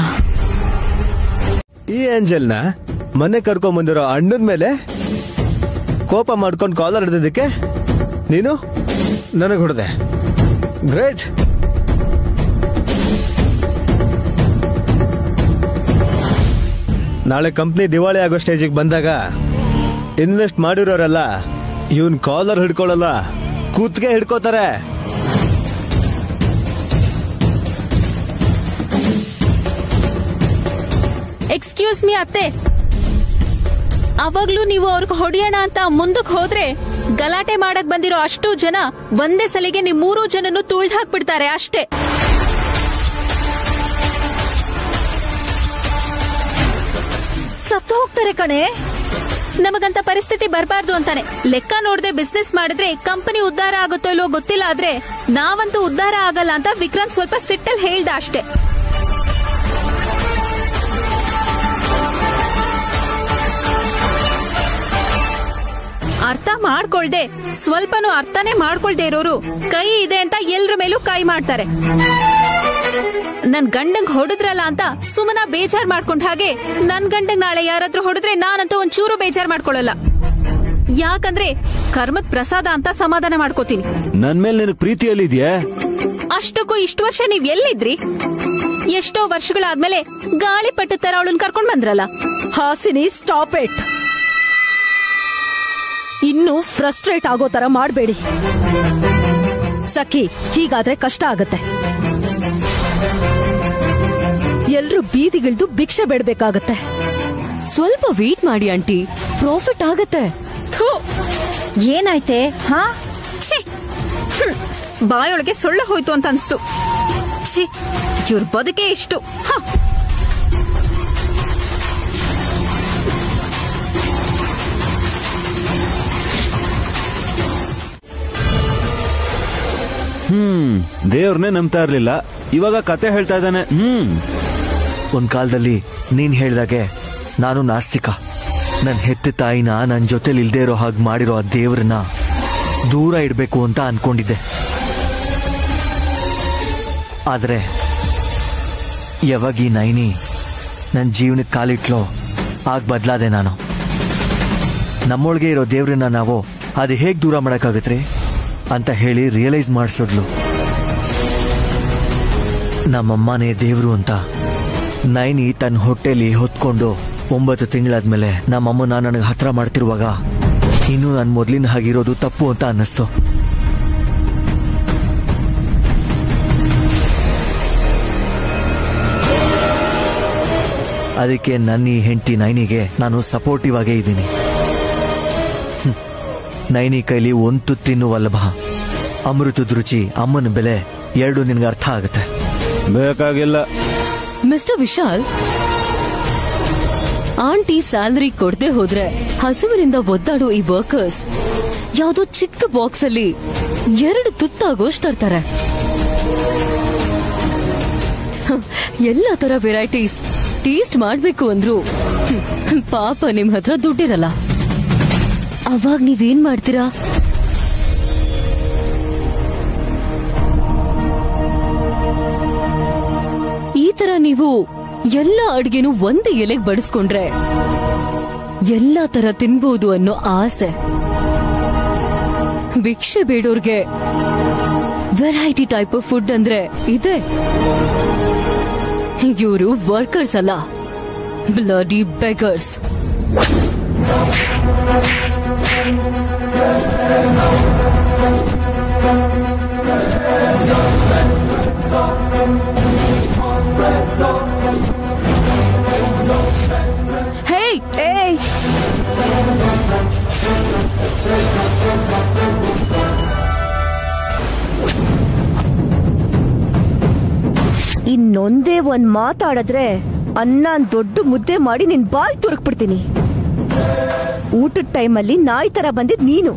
ಈ ಏಂಜಲ್ನ ಮನೆ ಕರ್ಕೊಂಡ್ ಬಂದಿರೋ ಅಣ್ಣನ ಮೇಲೆ ಕೋಪ ಮಾಡ್ಕೊಂಡು ಕಾಲರ್ ಹಿಡಿದಿದ್ದಕ್ಕೆ ನೀನು ನನಗೆ ಹೊಡೆದೆ ಗ್ರೇಟ್ ನಾಳೆ ಕಂಪ್ನಿ ದಿವಾಳಿ ಆಗೋ ಸ್ಟೇಜಿಗೆ ಬಂದಾಗ ಇನ್ವೆಸ್ಟ್ ಮಾಡಿರೋರಲ್ಲ ಇವನ್ ಕಾಲರ್ ಹಿಡ್ಕೊಳ್ಳಲ್ಲ ಕೂತ್ಗೆ ಹಿಡ್ಕೋತಾರೆ ಎಕ್ಸ್ಕ್ಯೂಸ್ ಮೀ ಅತ್ತೆ ಅವಾಗ್ಲೂ ನೀವು ಅವ್ರಿಗೆ ಹೊಡೆಯೋಣ ಅಂತ ಮುಂದಕ್ಕೆ ಹೋದ್ರೆ ಗಲಾಟೆ ಮಾಡಕ್ ಬಂದಿರೋ ಅಷ್ಟು ಜನ ಒಂದೇ ಸಲಿಗೆ ನಿಮ್ ಮೂರು ಜನನು ತುಳ್ದ್ ಹಾಕ್ಬಿಡ್ತಾರೆ ಅಷ್ಟೇ ಸತ್ತು ಹೋಗ್ತಾರೆ ಕಣೆ ನಮಗಂತ ಪರಿಸ್ಥಿತಿ ಬರಬಾರ್ದು ಅಂತಾನೆ ಲೆಕ್ಕ ನೋಡದೆ ಬಿಸ್ನೆಸ್ ಮಾಡಿದ್ರೆ ಕಂಪನಿ ಉದ್ಧಾರ ಆಗುತ್ತೋ ಇಲ್ಲೋ ಗೊತ್ತಿಲ್ಲ ಆದ್ರೆ ನಾವಂತೂ ಉದ್ಧಾರ ಆಗಲ್ಲ ಅಂತ ವಿಕ್ರಾಂತ್ ಸ್ವಲ್ಪ ಸಿಟ್ಟಲ್ ಹೇಳ್ದ ಅಷ್ಟೇ ಅರ್ಥ ಮಾಡ್ಕೊಳ್ದೆ ಸ್ವಲ್ಪನೂ ಅರ್ಥನೇ ಮಾಡ್ಕೊಳ್ದೆ ಇರೋರು ಕೈ ಇದೆ ಅಂತ ಎಲ್ರ ಮೇಲೂ ಕೈ ಮಾಡ್ತಾರೆ ನನ್ ಗಂಡಂಗ್ ಹೊಡೆದ್ರಲ್ಲ ಅಂತ ಸುಮನ ಬೇಜಾರ್ ಮಾಡ್ಕೊಂಡ್ ಹಾಗೆ ನನ್ ಗಂಡಂಗ್ ನಾಳೆ ಯಾರಾದ್ರೂ ಹೊಡೆದ್ರೆ ನಾನಂತೂ ಒಂಚೂರು ಬೇಜಾರ್ ಮಾಡ್ಕೊಳ್ಳಲ್ಲ ಯಾಕಂದ್ರೆ ಕರ್ಮಕ್ ಪ್ರಸಾದ ಅಂತ ಸಮಾಧಾನ ಮಾಡ್ಕೋತೀನಿ ನನ್ ಮೇಲೆ ನಿನಗ್ ಪ್ರೀತಿಯಲ್ಲಿದ್ಯಾ ಅಷ್ಟಕ್ಕೂ ಇಷ್ಟು ವರ್ಷ ನೀವ್ ಎಲ್ಲಿದ್ರಿ ಎಷ್ಟೋ ವರ್ಷಗಳಾದ್ಮೇಲೆ ಗಾಳಿ ಪಟ್ಟ ತರ ಅವಳನ್ ಕರ್ಕೊಂಡ್ ಬಂದ್ರಲ್ಲ ಹಾಸಿನಿ ಸ್ಟಾಪ್ ಇಟ್ ಇನ್ನು ಫ್ರಸ್ಟ್ರೇಟ್ ಆಗೋ ತರ ಮಾಡಬೇಡಿ ಸಖಿ ಹೀಗಾದ್ರೆ ಕಷ್ಟ ಆಗತ್ತೆ ಎಲ್ರು ಬೀದಿಗಿಳ್ದು ಭಿಕ್ಷೆ ಬೇಡ್ಬೇಕಾಗತ್ತೆ ಸ್ವಲ್ಪ ವೇಟ್ ಮಾಡಿ ಆಂಟಿ ಪ್ರಾಫಿಟ್ ಆಗತ್ತೆ ಥು, ಏನಾಯ್ತೆ ಹಾ ಛೀ! ಹ್ಮ್. ಬಾಯೊಳಗೆ ಸೊಳ್ಳೆ ಹೋಯ್ತು ಅಂತ ಅನ್ಸ್ತು ಛೀ ಇವ್ರ ಬದುಕೆ ಇಷ್ಟು ಹ ಹ್ಮ್ ದೇವ್ರನ್ನೇ ನಂಬ್ತಾ ಇರ್ಲಿಲ್ಲ ಇವಾಗ ಕತೆ ಹೇಳ್ತಾ ಇದ್ದಾನೆ ಹ್ಮ್ ಒಂದ್ ಕಾಲದಲ್ಲಿ ನೀನ್ ಹೇಳ್ದಾಗೆ ನಾನು ನಾಸ್ತಿಕ ನನ್ ಹೆತ್ತ ತಾಯಿನ ನನ್ ಜೊತೆಲಿ ಇಲ್ದೇ ಇರೋ ಹಾಗೆ ಮಾಡಿರೋ ಆ ದೇವ್ರನ್ನ ದೂರ ಇಡ್ಬೇಕು ಅಂತ ಅನ್ಕೊಂಡಿದ್ದೆ ಆದ್ರೆ ಯಾವಾಗ ಈ ನೈನಿ ನನ್ ಜೀವನಕ್ಕೆ ಕಾಲಿಟ್ಲೋ ಆಗ ಬದ್ಲಾದೆ ನಾನು ನಮ್ಮೊಳಗೆ ಇರೋ ದೇವ್ರನ್ನ ನಾವು ಅದು ಹೇಗ್ ದೂರ ಮಾಡಕ್ಕಾಗತ್ರಿ ಅಂತ ಹೇಳಿ ರಿಯಲೈಸ್ ಮಾಡಿಸಿದ್ಲು ನಮ್ಮಮ್ಮನೇ ದೇವ್ರು ಅಂತ ನೈನಿ ತನ್ನ ಹೊಟ್ಟೆಲಿ ಹೊತ್ಕೊಂಡು ಒಂಬತ್ತು ತಿಂಗಳಾದ್ಮೇಲೆ ನಮ್ಮಮ್ಮನ ನನಗೆ ಹತ್ರ ಮಾಡ್ತಿರುವಾಗ ಇನ್ನೂ ನಾನು ಮೊದ್ಲಿನ ಹಾಗಿರೋದು ತಪ್ಪು ಅಂತ ಅನ್ನಿಸ್ತು ಅದಕ್ಕೆ ನನ್ನ ಈ ಹೆಂಡತಿ ನೈನಿಗೆ ನಾನು ಸಪೋರ್ಟಿವ್ ಆಗೇ ಇದ್ದೀನಿ ಹ್ಮ್. ನೈನಿ ಕೈಲಿ ಒಂದು ತುತ್ತಿನ್ನು ವಲ್ಲಭ ಅಮೃತದ ರುಚಿ ಅಮ್ಮನ ಬೆಲೆ ಎರಡು ನಿನ್ಗೆ ಅರ್ಥ ಆಗುತ್ತೆ ಬೇಕಾಗಿಲ್ಲ ಮಿಸ್ಟರ್ ವಿಶಾಲ್ ಆಂಟಿ ಸ್ಯಾಲರಿ ಕೊಡದೆ ಹೋದ್ರೆ ಹಸುವಿನಿಂದ ಒದ್ದಾಡೋ ಈ ವರ್ಕರ್ಸ್ ಯಾವ್ದೋ ಚಿಕ್ಕ ಬಾಕ್ಸ್ ಅಲ್ಲಿ ಎರಡು ತುತ್ತಾಗೋಷ್ಟು ತರ್ತಾರೆ ಹ, ಎಲ್ಲಾ ತರ ವೆರೈಟೀಸ್ ಟೇಸ್ಟ್ ಮಾಡ್ಬೇಕು ಅಂದ್ರು ಹ್ಮ್, ಪಾಪ ನಿಮ್ ಹತ್ರ ದುಡ್ಡಿರಲ್ಲ ಅವಾಗ ನೀವೇನ್ ಮಾಡ್ತೀರಾ ಈ ತರ ನೀವು ಎಲ್ಲ ಅಡ್ಗೆನು ಒಂದೇ ಎಲೆಗ್ ಬಡಿಸ್ಕೊಂಡ್ರೆ ಎಲ್ಲಾ ತರ ತಿನ್ಬಹುದು ಅನ್ನೋ ಆಸೆ ಭಿಕ್ಷೆ ಬೇಡೋರ್ಗೆ ವೆರೈಟಿ ಟೈಪ್ ಆಫ್ ಫುಡ್ ಅಂದ್ರೆ ಇದೆ ಇವರು ವರ್ಕರ್ಸ್ ಅಲ್ಲ ಬ್ಲಡಿ ಬೆಗರ್ಸ್ ಹೇ ಏಯ್ ಇನ್ನೊಂದೇ ಒಂದ್ ಮಾತಾಡಿದ್ರೆ ಅನ್ನ ದೊಡ್ಡ ಮುದ್ದೆ ಮಾಡಿ ನಿನ್ ಬಾಯ್ ತುರುಕ್ಬಿಡ್ತೀನಿ ಊಟದ ಟೈಮಲ್ಲಿ ನಾಯಿ ತರ ಬಂದಿದ್ ನೀನು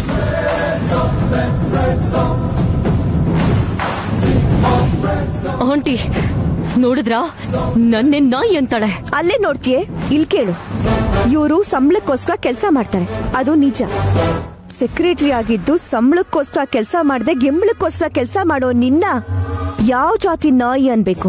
ಆಂಟಿ ನೋಡಿದ್ರಾ ನನ್ನೆ ನಾಯಿ ಅಂತಾಳೆ ಅಲ್ಲೇ ನೋಡ್ತೀಯೇ ಇಲ್ ಕೇಳು ಇವರು ಸಂಬಳಕ್ಕೋಸ್ಕರ ಕೆಲಸ ಮಾಡ್ತಾರೆ ಅದು ನಿಜ ಸೆಕ್ರೆಟರಿ ಆಗಿದ್ದು ಸಂಬಳಕ್ಕೋಸ್ಕರ ಕೆಲಸ ಮಾಡದೆ ಗೆಂಬಳಕ್ಕೋಸ್ಕರ ಕೆಲಸ ಮಾಡೋ ನಿನ್ನ ಯಾವ ಜಾತಿ ನಾಯಿ ಅನ್ಬೇಕು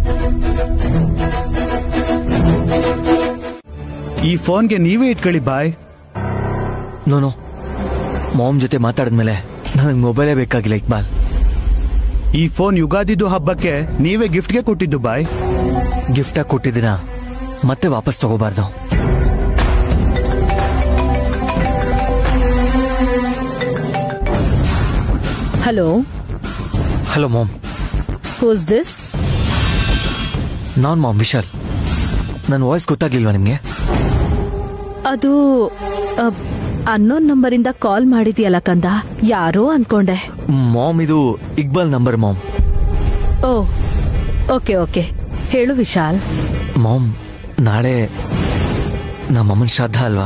ಈ ಫೋನ್ಗೆ ನೀವೇ ಇಟ್ಕೊಳ್ಳಿ ಬಾಯ್ ನೋನು ಮಾಮ್ ಜೊತೆ ಮಾತಾಡಿದ್ಮೇಲೆ ನನಗೆ ಮೊಬೈಲೇ ಬೇಕಾಗಿಲ್ಲ ಇಕ್ಬಾಲ್ ಈ ಫೋನ್ ಯುಗಾದಿದು ಹಬ್ಬಕ್ಕೆ ನೀವೇ ಗಿಫ್ಟ್ಗೆ ಕೊಟ್ಟಿದ್ದು ಬಾಯ್ ಗಿಫ್ಟಾಗಿ ಕೊಟ್ಟಿದ್ದೀನ ಮತ್ತೆ ವಾಪಸ್ ತಗೋಬಾರ್ದು hello hello ma'am who's this ನಾನ್ ಮಾಮ್ ವಿಶಾಲ್ ನನ್ನ ವಾಯ್ಸ್ ಗೊತ್ತಾಗ್ಲಿಲ್ವಾ ನಿಮ್ಗೆ ಅದು ಅನ್ನೋನ್ ನಂಬರಿಂದ ಕಾಲ್ ಮಾಡಿದ್ಯಲ್ಲ ಕಂದ ಯಾರೋ ಅನ್ಕೊಂಡೆ ಮಾಮ್ ಇದು Iqbal number ma'am oh okay okay ಹೇಳು ವಿಶಾಲ್ ಮಾಮ್ ನಾಳೆ ನಮ್ಮಮ್ಮನ ಶ್ರಾದ್ದ ಅಲ್ವಾ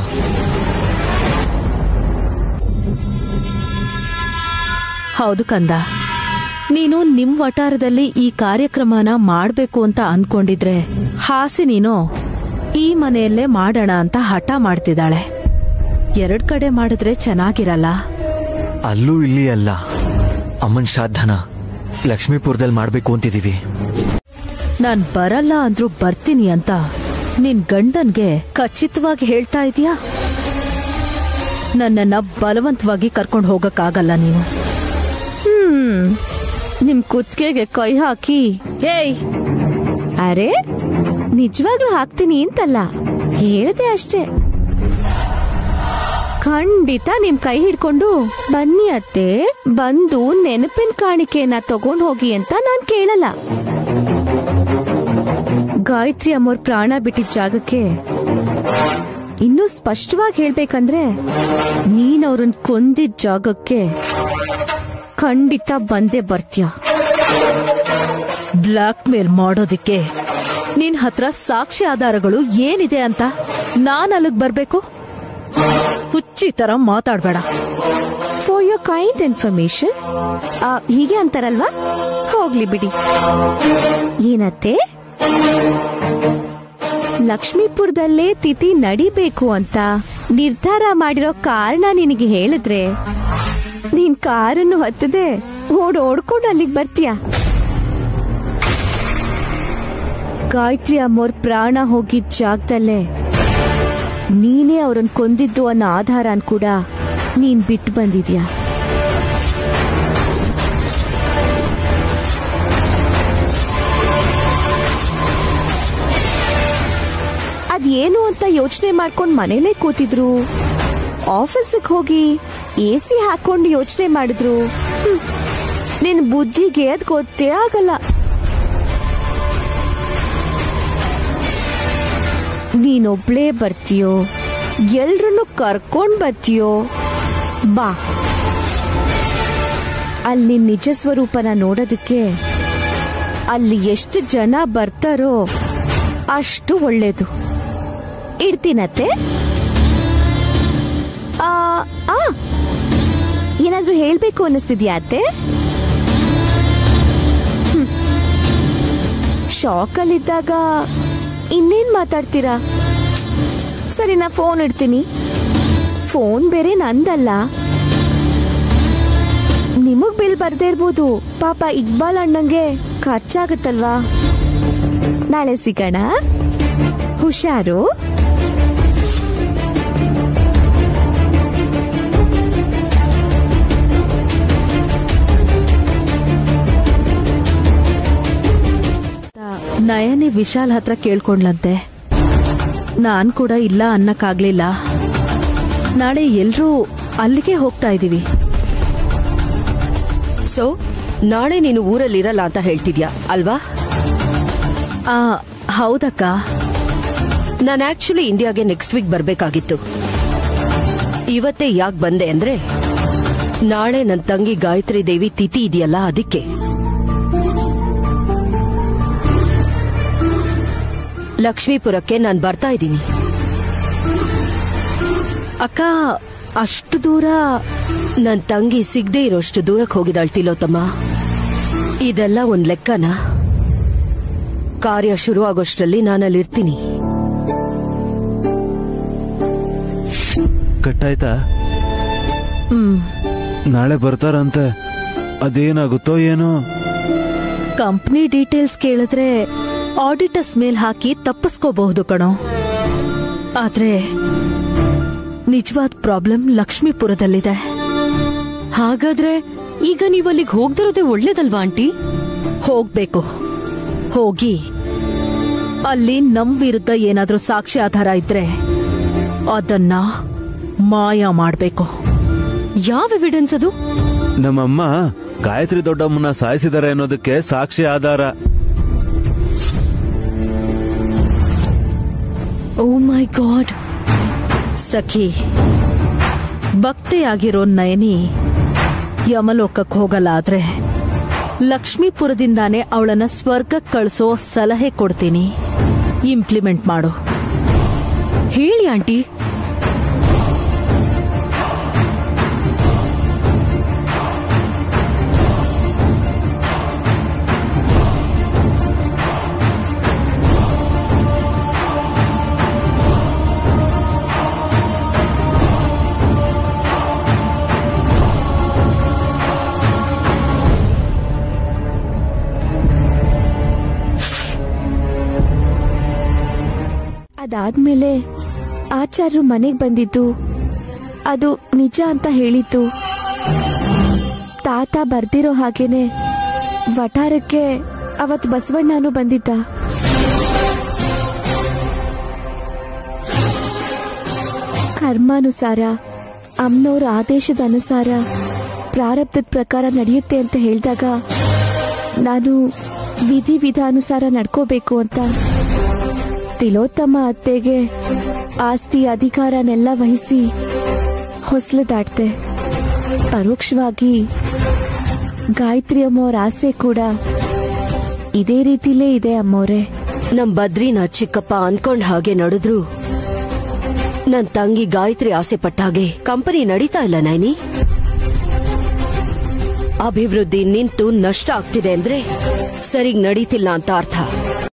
ಹೌದು ಕಂದ ನೀನು ನಿಮ್ ವಟಾರದಲ್ಲಿ ಈ ಕಾರ್ಯಕ್ರಮನ ಮಾಡ್ಬೇಕು ಅಂತ ಅನ್ಕೊಂಡಿದ್ರೆ ಹಾಸಿ ನೀನು ಈ ಮನೆಯಲ್ಲೇ ಮಾಡೋಣ ಅಂತ ಹಠ ಮಾಡ್ತಿದ್ದಾಳೆ ಎರಡ್ ಕಡೆ ಮಾಡಿದ್ರೆ ಚೆನ್ನಾಗಿರಲ್ಲ ಅಲ್ಲೂ ಇಲ್ಲಿ ಅಲ್ಲ ಅಮ್ಮನ ಶ್ರಾದ್ದನ ಲಕ್ಷ್ಮೀಪುರದಲ್ಲಿ ಮಾಡ್ಬೇಕು ಅಂತಿದೀವಿ ನಾನ್ ಬರಲ್ಲ ಅಂದ್ರೂ ಬರ್ತೀನಿ ಅಂತ ನಿನ್ ಗಂಡನ್ಗೆ ಖಚಿತವಾಗಿ ಹೇಳ್ತಾ ಇದೀಯಾ ನನ್ನನ್ನ ಬಲವಂತವಾಗಿ ಕರ್ಕೊಂಡು ಹೋಗಕ್ಕಾಗಲ್ಲ ನೀನು ಹ್ಮ್ ನಿಮ್ ಕುತ್ತಿಗೆಗೆ ಕೈ ಹಾಕಿ ಏಯ್ ಅರೆ ನಿಜವಾಗ್ಲೂ ಹಾಕ್ತೀನಿ ಅಂತಲ್ಲ ಹೇಳ್ದೆ ಅಷ್ಟೇ ಖಂಡಿತ ನಿಮ್ ಕೈ ಹಿಡ್ಕೊಂಡು ಬನ್ನಿ ಅತ್ತೆ ಬಂದು ನೆನಪಿನ ಕಾಣಿಕೆನ ತಗೊಂಡ್ ಹೋಗಿ ಅಂತ ನಾನ್ ಕೇಳಲ್ಲ ಗಾಯತ್ರಿ ಅಮ್ಮೋರ್ ಪ್ರಾಣ ಬಿಟ್ಟಿದ್ ಜಾಗಕ್ಕೆ ಇನ್ನೂ ಸ್ಪಷ್ಟವಾಗಿ ಹೇಳ್ಬೇಕಂದ್ರೆ ನೀನ್ ಅವ್ರನ್ ಕೊಂದಿದ್ ಜಾಗಕ್ಕೆ ಖಂಡಿತ ಬಂದೇ ಬರ್ತೀಯ ಬ್ಲಾಕ್ ಮೇಲ್ ಮಾಡೋದಿಕ್ಕೆ ನಿನ್ ಹತ್ರ ಸಾಕ್ಷಿ ಆಧಾರಗಳು ಏನಿದೆ ಅಂತ ನಾನ್ ಅಲ್ಲಿಗ್ ಬರ್ಬೇಕು ಹುಚ್ಚಿ ತರ ಮಾತಾಡ್ಬೇಡ ಫಾರ್ ಯೋರ್ ಕೈಂಡ್ ಇನ್ಫಾರ್ಮೇಶನ್ ಹೀಗೆ ಅಂತಾರಲ್ವಾ ಹೋಗ್ಲಿ ಬಿಡಿ ಏನತ್ತೆ ಲಕ್ಷ್ಮೀಪುರದಲ್ಲೇ ತಿಥಿ ನಡಿಬೇಕು ಅಂತ ನಿರ್ಧಾರ ಮಾಡಿರೋ ಕಾರಣ ನಿನಗೆ ಹೇಳಿದ್ರೆ ನೀನ್ ಕಾರನ್ನು ಹತ್ತದೆ ಓಡ್ ಓಡ್ಕೊಂಡು ಅಲ್ಲಿಗೆ ಬರ್ತೀಯ ಗಾಯತ್ರಿ ಅಮ್ಮೋರ್ ಪ್ರಾಣ ಹೋಗಿದ್ ಜಾಗದಲ್ಲೇ ನೀನೇ ಅವ್ರನ್ನ ಕೊಂದಿದ್ದು ಅನ್ನೋ ಆಧಾರನ್ ಕೂಡ ನೀನ್ ಬಿಟ್ಟು ಬಂದಿದ್ಯಾ ಅದೇನು ಅಂತ ಯೋಚನೆ ಮಾಡ್ಕೊಂಡ್ ಮನೇಲೇ ಕೂತಿದ್ರು ಆಫೀಸಿಗೆ ಹೋಗಿ ಎ ಸಿ ಹಾಕೊಂಡು ಯೋಚನೆ ಮಾಡಿದ್ರು ಹ್ಮ್. ನಿನ್ ಬುದ್ಧಿಗೆ ಅದ್ ಗೊತ್ತೇ ಆಗಲ್ಲ ನೀನೊಬ್ಳೇ ಬರ್ತೀಯೋ ಎಲ್ರನ್ನು ಕರ್ಕೊಂಡ್ ಬರ್ತೀಯೋ ಬಾ ಅಲ್ಲಿ ನಿನ್ ನಿಜ ಸ್ವರೂಪನ ನೋಡೋದಕ್ಕೆ ಅಲ್ಲಿ ಎಷ್ಟು ಜನ ಬರ್ತಾರೋ ಅಷ್ಟು ಒಳ್ಳೇದು ಇಡ್ತೀನತ್ತೆ ಆ ಆ, ಏನಾದ್ರೂ ಹೇಳ್ಬೇಕು ಅನ್ನಿಸ್ತಿದ್ಯಾ ಅತ್ತೆ ಹ್ಮ್. ಶಾಕಲ್ಲಿದ್ದಾಗ ಇನ್ನೇನ್ ಮಾತಾಡ್ತೀರಾ ಸರಿ ನಾ ಫೋನ್ ಇಡ್ತೀನಿ ಫೋನ್ ಬೇರೆ ನಂದಲ್ಲ ನಿಮಗ್ ಬಿಲ್ ಬರ್ದೇ ಇರ್ಬೋದು ಪಾಪ ಇಕ್ಬಾಲ್ ಅಣ್ಣಂಗೆ ಖರ್ಚಾಗತ್ತಲ್ವಾ ನಾಳೆ ಸಿಗೋಣ ಹುಷಾರು ನಯನೆ ವಿಶಾಲ್ ಹತ್ರ ಕೇಳ್ಕೊಂಡ್ಲಂತೆ ನಾನ್ ಕೂಡ ಇಲ್ಲ ಅನ್ನಕ್ಕಾಗ್ಲಿಲ್ಲ ನಾಳೆ ಎಲ್ರೂ ಅಲ್ಲಿಗೆ ಹೋಗ್ತಾ ಇದೀವಿ ಸೊ ನಾಳೆ ನೀನು ಊರಲ್ಲಿರಲ್ಲ ಅಂತ ಹೇಳ್ತಿದ್ಯಾ ಅಲ್ವಾ ಆ ಹೌದಕ್ಕ ನಾನು ಆಕ್ಚುಲಿ ಇಂಡಿಯಾಗೆ ನೆಕ್ಸ್ಟ್ ವೀಕ್ ಬರ್ಬೇಕಾಗಿತ್ತು ಇವತ್ತೇ ಯಾಕೆ ಬಂದೆ ಅಂದ್ರೆ ನಾಳೆ ನನ್ನ ತಂಗಿ ಗಾಯತ್ರಿ ದೇವಿ ತಿಥಿ ಇದೆಯಲ್ಲ ಅದಕ್ಕೆ ಲಕ್ಷ್ಮೀಪುರಕ್ಕೆ ನಾನು ಬರ್ತಾ ಇದ್ದೀನಿ ಅಕ್ಕ ಅಷ್ಟು ದೂರ ನನ್ ತಂಗಿ ಸಿಗದೆ ಇರೋಷ್ಟು ದೂರಕ್ಕೆ ಹೋಗಿದಾಳ್ ತಿಲೋತಮ್ಮ ಇದೆಲ್ಲ ಒಂದ್ ಲೆಕ್ಕನ ಕಾರ್ಯ ಶುರು ಆಗೋಷ್ಟ್ರಲ್ಲಿ ನಾನಲ್ಲಿರ್ತೀನಿ ಕಟ್ಟಾಯ್ತಾ ಹ್ಮ್ ನಾಳೆ ಬರ್ತಾರಂತೆ ಅದೇನಾಗುತ್ತೋ ಏನೋ ಕಂಪ್ನಿ ಡೀಟೇಲ್ಸ್ ಕೇಳಿದ್ರೆ ಆಡಿಟರ್ಸ್ ಮೇಲ್ ಹಾಕಿ ತಪ್ಪಿಸ್ಕೋಬಹುದು ಕಣೋ ಆದ್ರೆ ನಿಜವಾದ ಪ್ರಾಬ್ಲಮ್ ಲಕ್ಷ್ಮೀಪುರದಲ್ಲಿದೆ ಹಾಗಾದ್ರೆ ಈಗ ನೀವು ಅಲ್ಲಿಗೆ ಹೋಗ್ದಿರೋದೇ ಒಳ್ಳೇದಲ್ವಾ ಆಂಟಿ ಹೋಗ್ಬೇಕು ಹೋಗಿ ಅಲ್ಲಿ ನಮ್ ವಿರುದ್ಧ ಏನಾದ್ರೂ ಸಾಕ್ಷಿ ಆಧಾರ ಇದ್ರೆ ಅದನ್ನ ಮಾಯ ಮಾಡ್ಬೇಕು ಯಾವ ಎವಿಡೆನ್ಸ್ ಅದು ನಮ್ಮಮ್ಮ ಗಾಯತ್ರಿ ದೊಡ್ಡಮ್ಮನ ಸಾಯಿಸಿದಾರೆ ಅನ್ನೋದಕ್ಕೆ ಸಾಕ್ಷಿ ಆಧಾರ ಓ ಮೈ ಗಾಡ್ ಸಖಿ ಭಕ್ತೆಯಾಗಿರೋ ನಯನಿ ಯಮಲೋಕಕ್ಕೆ ಹೋಗಲ್ಲ ಆದ್ರೆ ಲಕ್ಷ್ಮೀಪುರದಿಂದಾನೇ ಅವಳನ್ನ ಸ್ವರ್ಗಕ್ಕೆ ಕಳಿಸೋ ಸಲಹೆ ಕೊಡ್ತೀನಿ ಇಂಪ್ಲಿಮೆಂಟ್ ಮಾಡು ಹೇಳಿ ಆಂಟಿ ಅದಾದ್ಮೇಲೆ ಆಚಾರ್ಯರು ಮನೆಗ್ ಬಂದಿದ್ದು ಅದು ನಿಜ ಅಂತ ಹೇಳಿದ್ದು ತಾತ ಬರ್ದಿರೋ ಹಾಗೇನೆ ವಠಾರಕ್ಕೆ ಅವತ್ ಬಸವಣ್ಣನು ಬಂದಿದ್ದ ಕರ್ಮಾನುಸಾರ ಅಮ್ಮನವ್ರ ಆದೇಶದ ಅನುಸಾರ ಪ್ರಾರಬ್ಧದ ಪ್ರಕಾರ ನಡೆಯುತ್ತೆ ಅಂತ ಹೇಳಿದಾಗ ನಾನು ವಿಧಿ ವಿಧಾನುಸಾರ ನಡ್ಕೋಬೇಕು ಅಂತ ತಿಲೋತ್ತಮ ಅತ್ತೆಗೆ ಆಸ್ತಿ ಅಧಿಕಾರನೆಲ್ಲ ವಹಿಸಿ ಹೊಸಲು ದಾಟ್ತೆ ಪರೋಕ್ಷವಾಗಿ ಗಾಯತ್ರಿ ಅಮ್ಮವ್ರ ಆಸೆ ಕೂಡ ಇದೇ ರೀತಿಲೇ ಇದೆ ಅಮ್ಮವ್ರೆ ನಮ್ ಬದ್ರಿನ ಚಿಕ್ಕಪ್ಪ ಅನ್ಕೊಂಡ್ ಹಾಗೆ ನಡೆದ್ರು ನನ್ ತಂಗಿ ಗಾಯತ್ರಿ ಆಸೆ ಪಟ್ಟ ಹಾಗೆ ಕಂಪನಿ ನಡೀತಾ ಇಲ್ಲ ನೈನಿ ಅಭಿವೃದ್ಧಿ ನಿಂತು ನಷ್ಟ ಆಗ್ತಿದೆ ಅಂದ್ರೆ ಸರಿಗ್ ನಡೀತಿಲ್ಲ ಅಂತ ಅರ್ಥ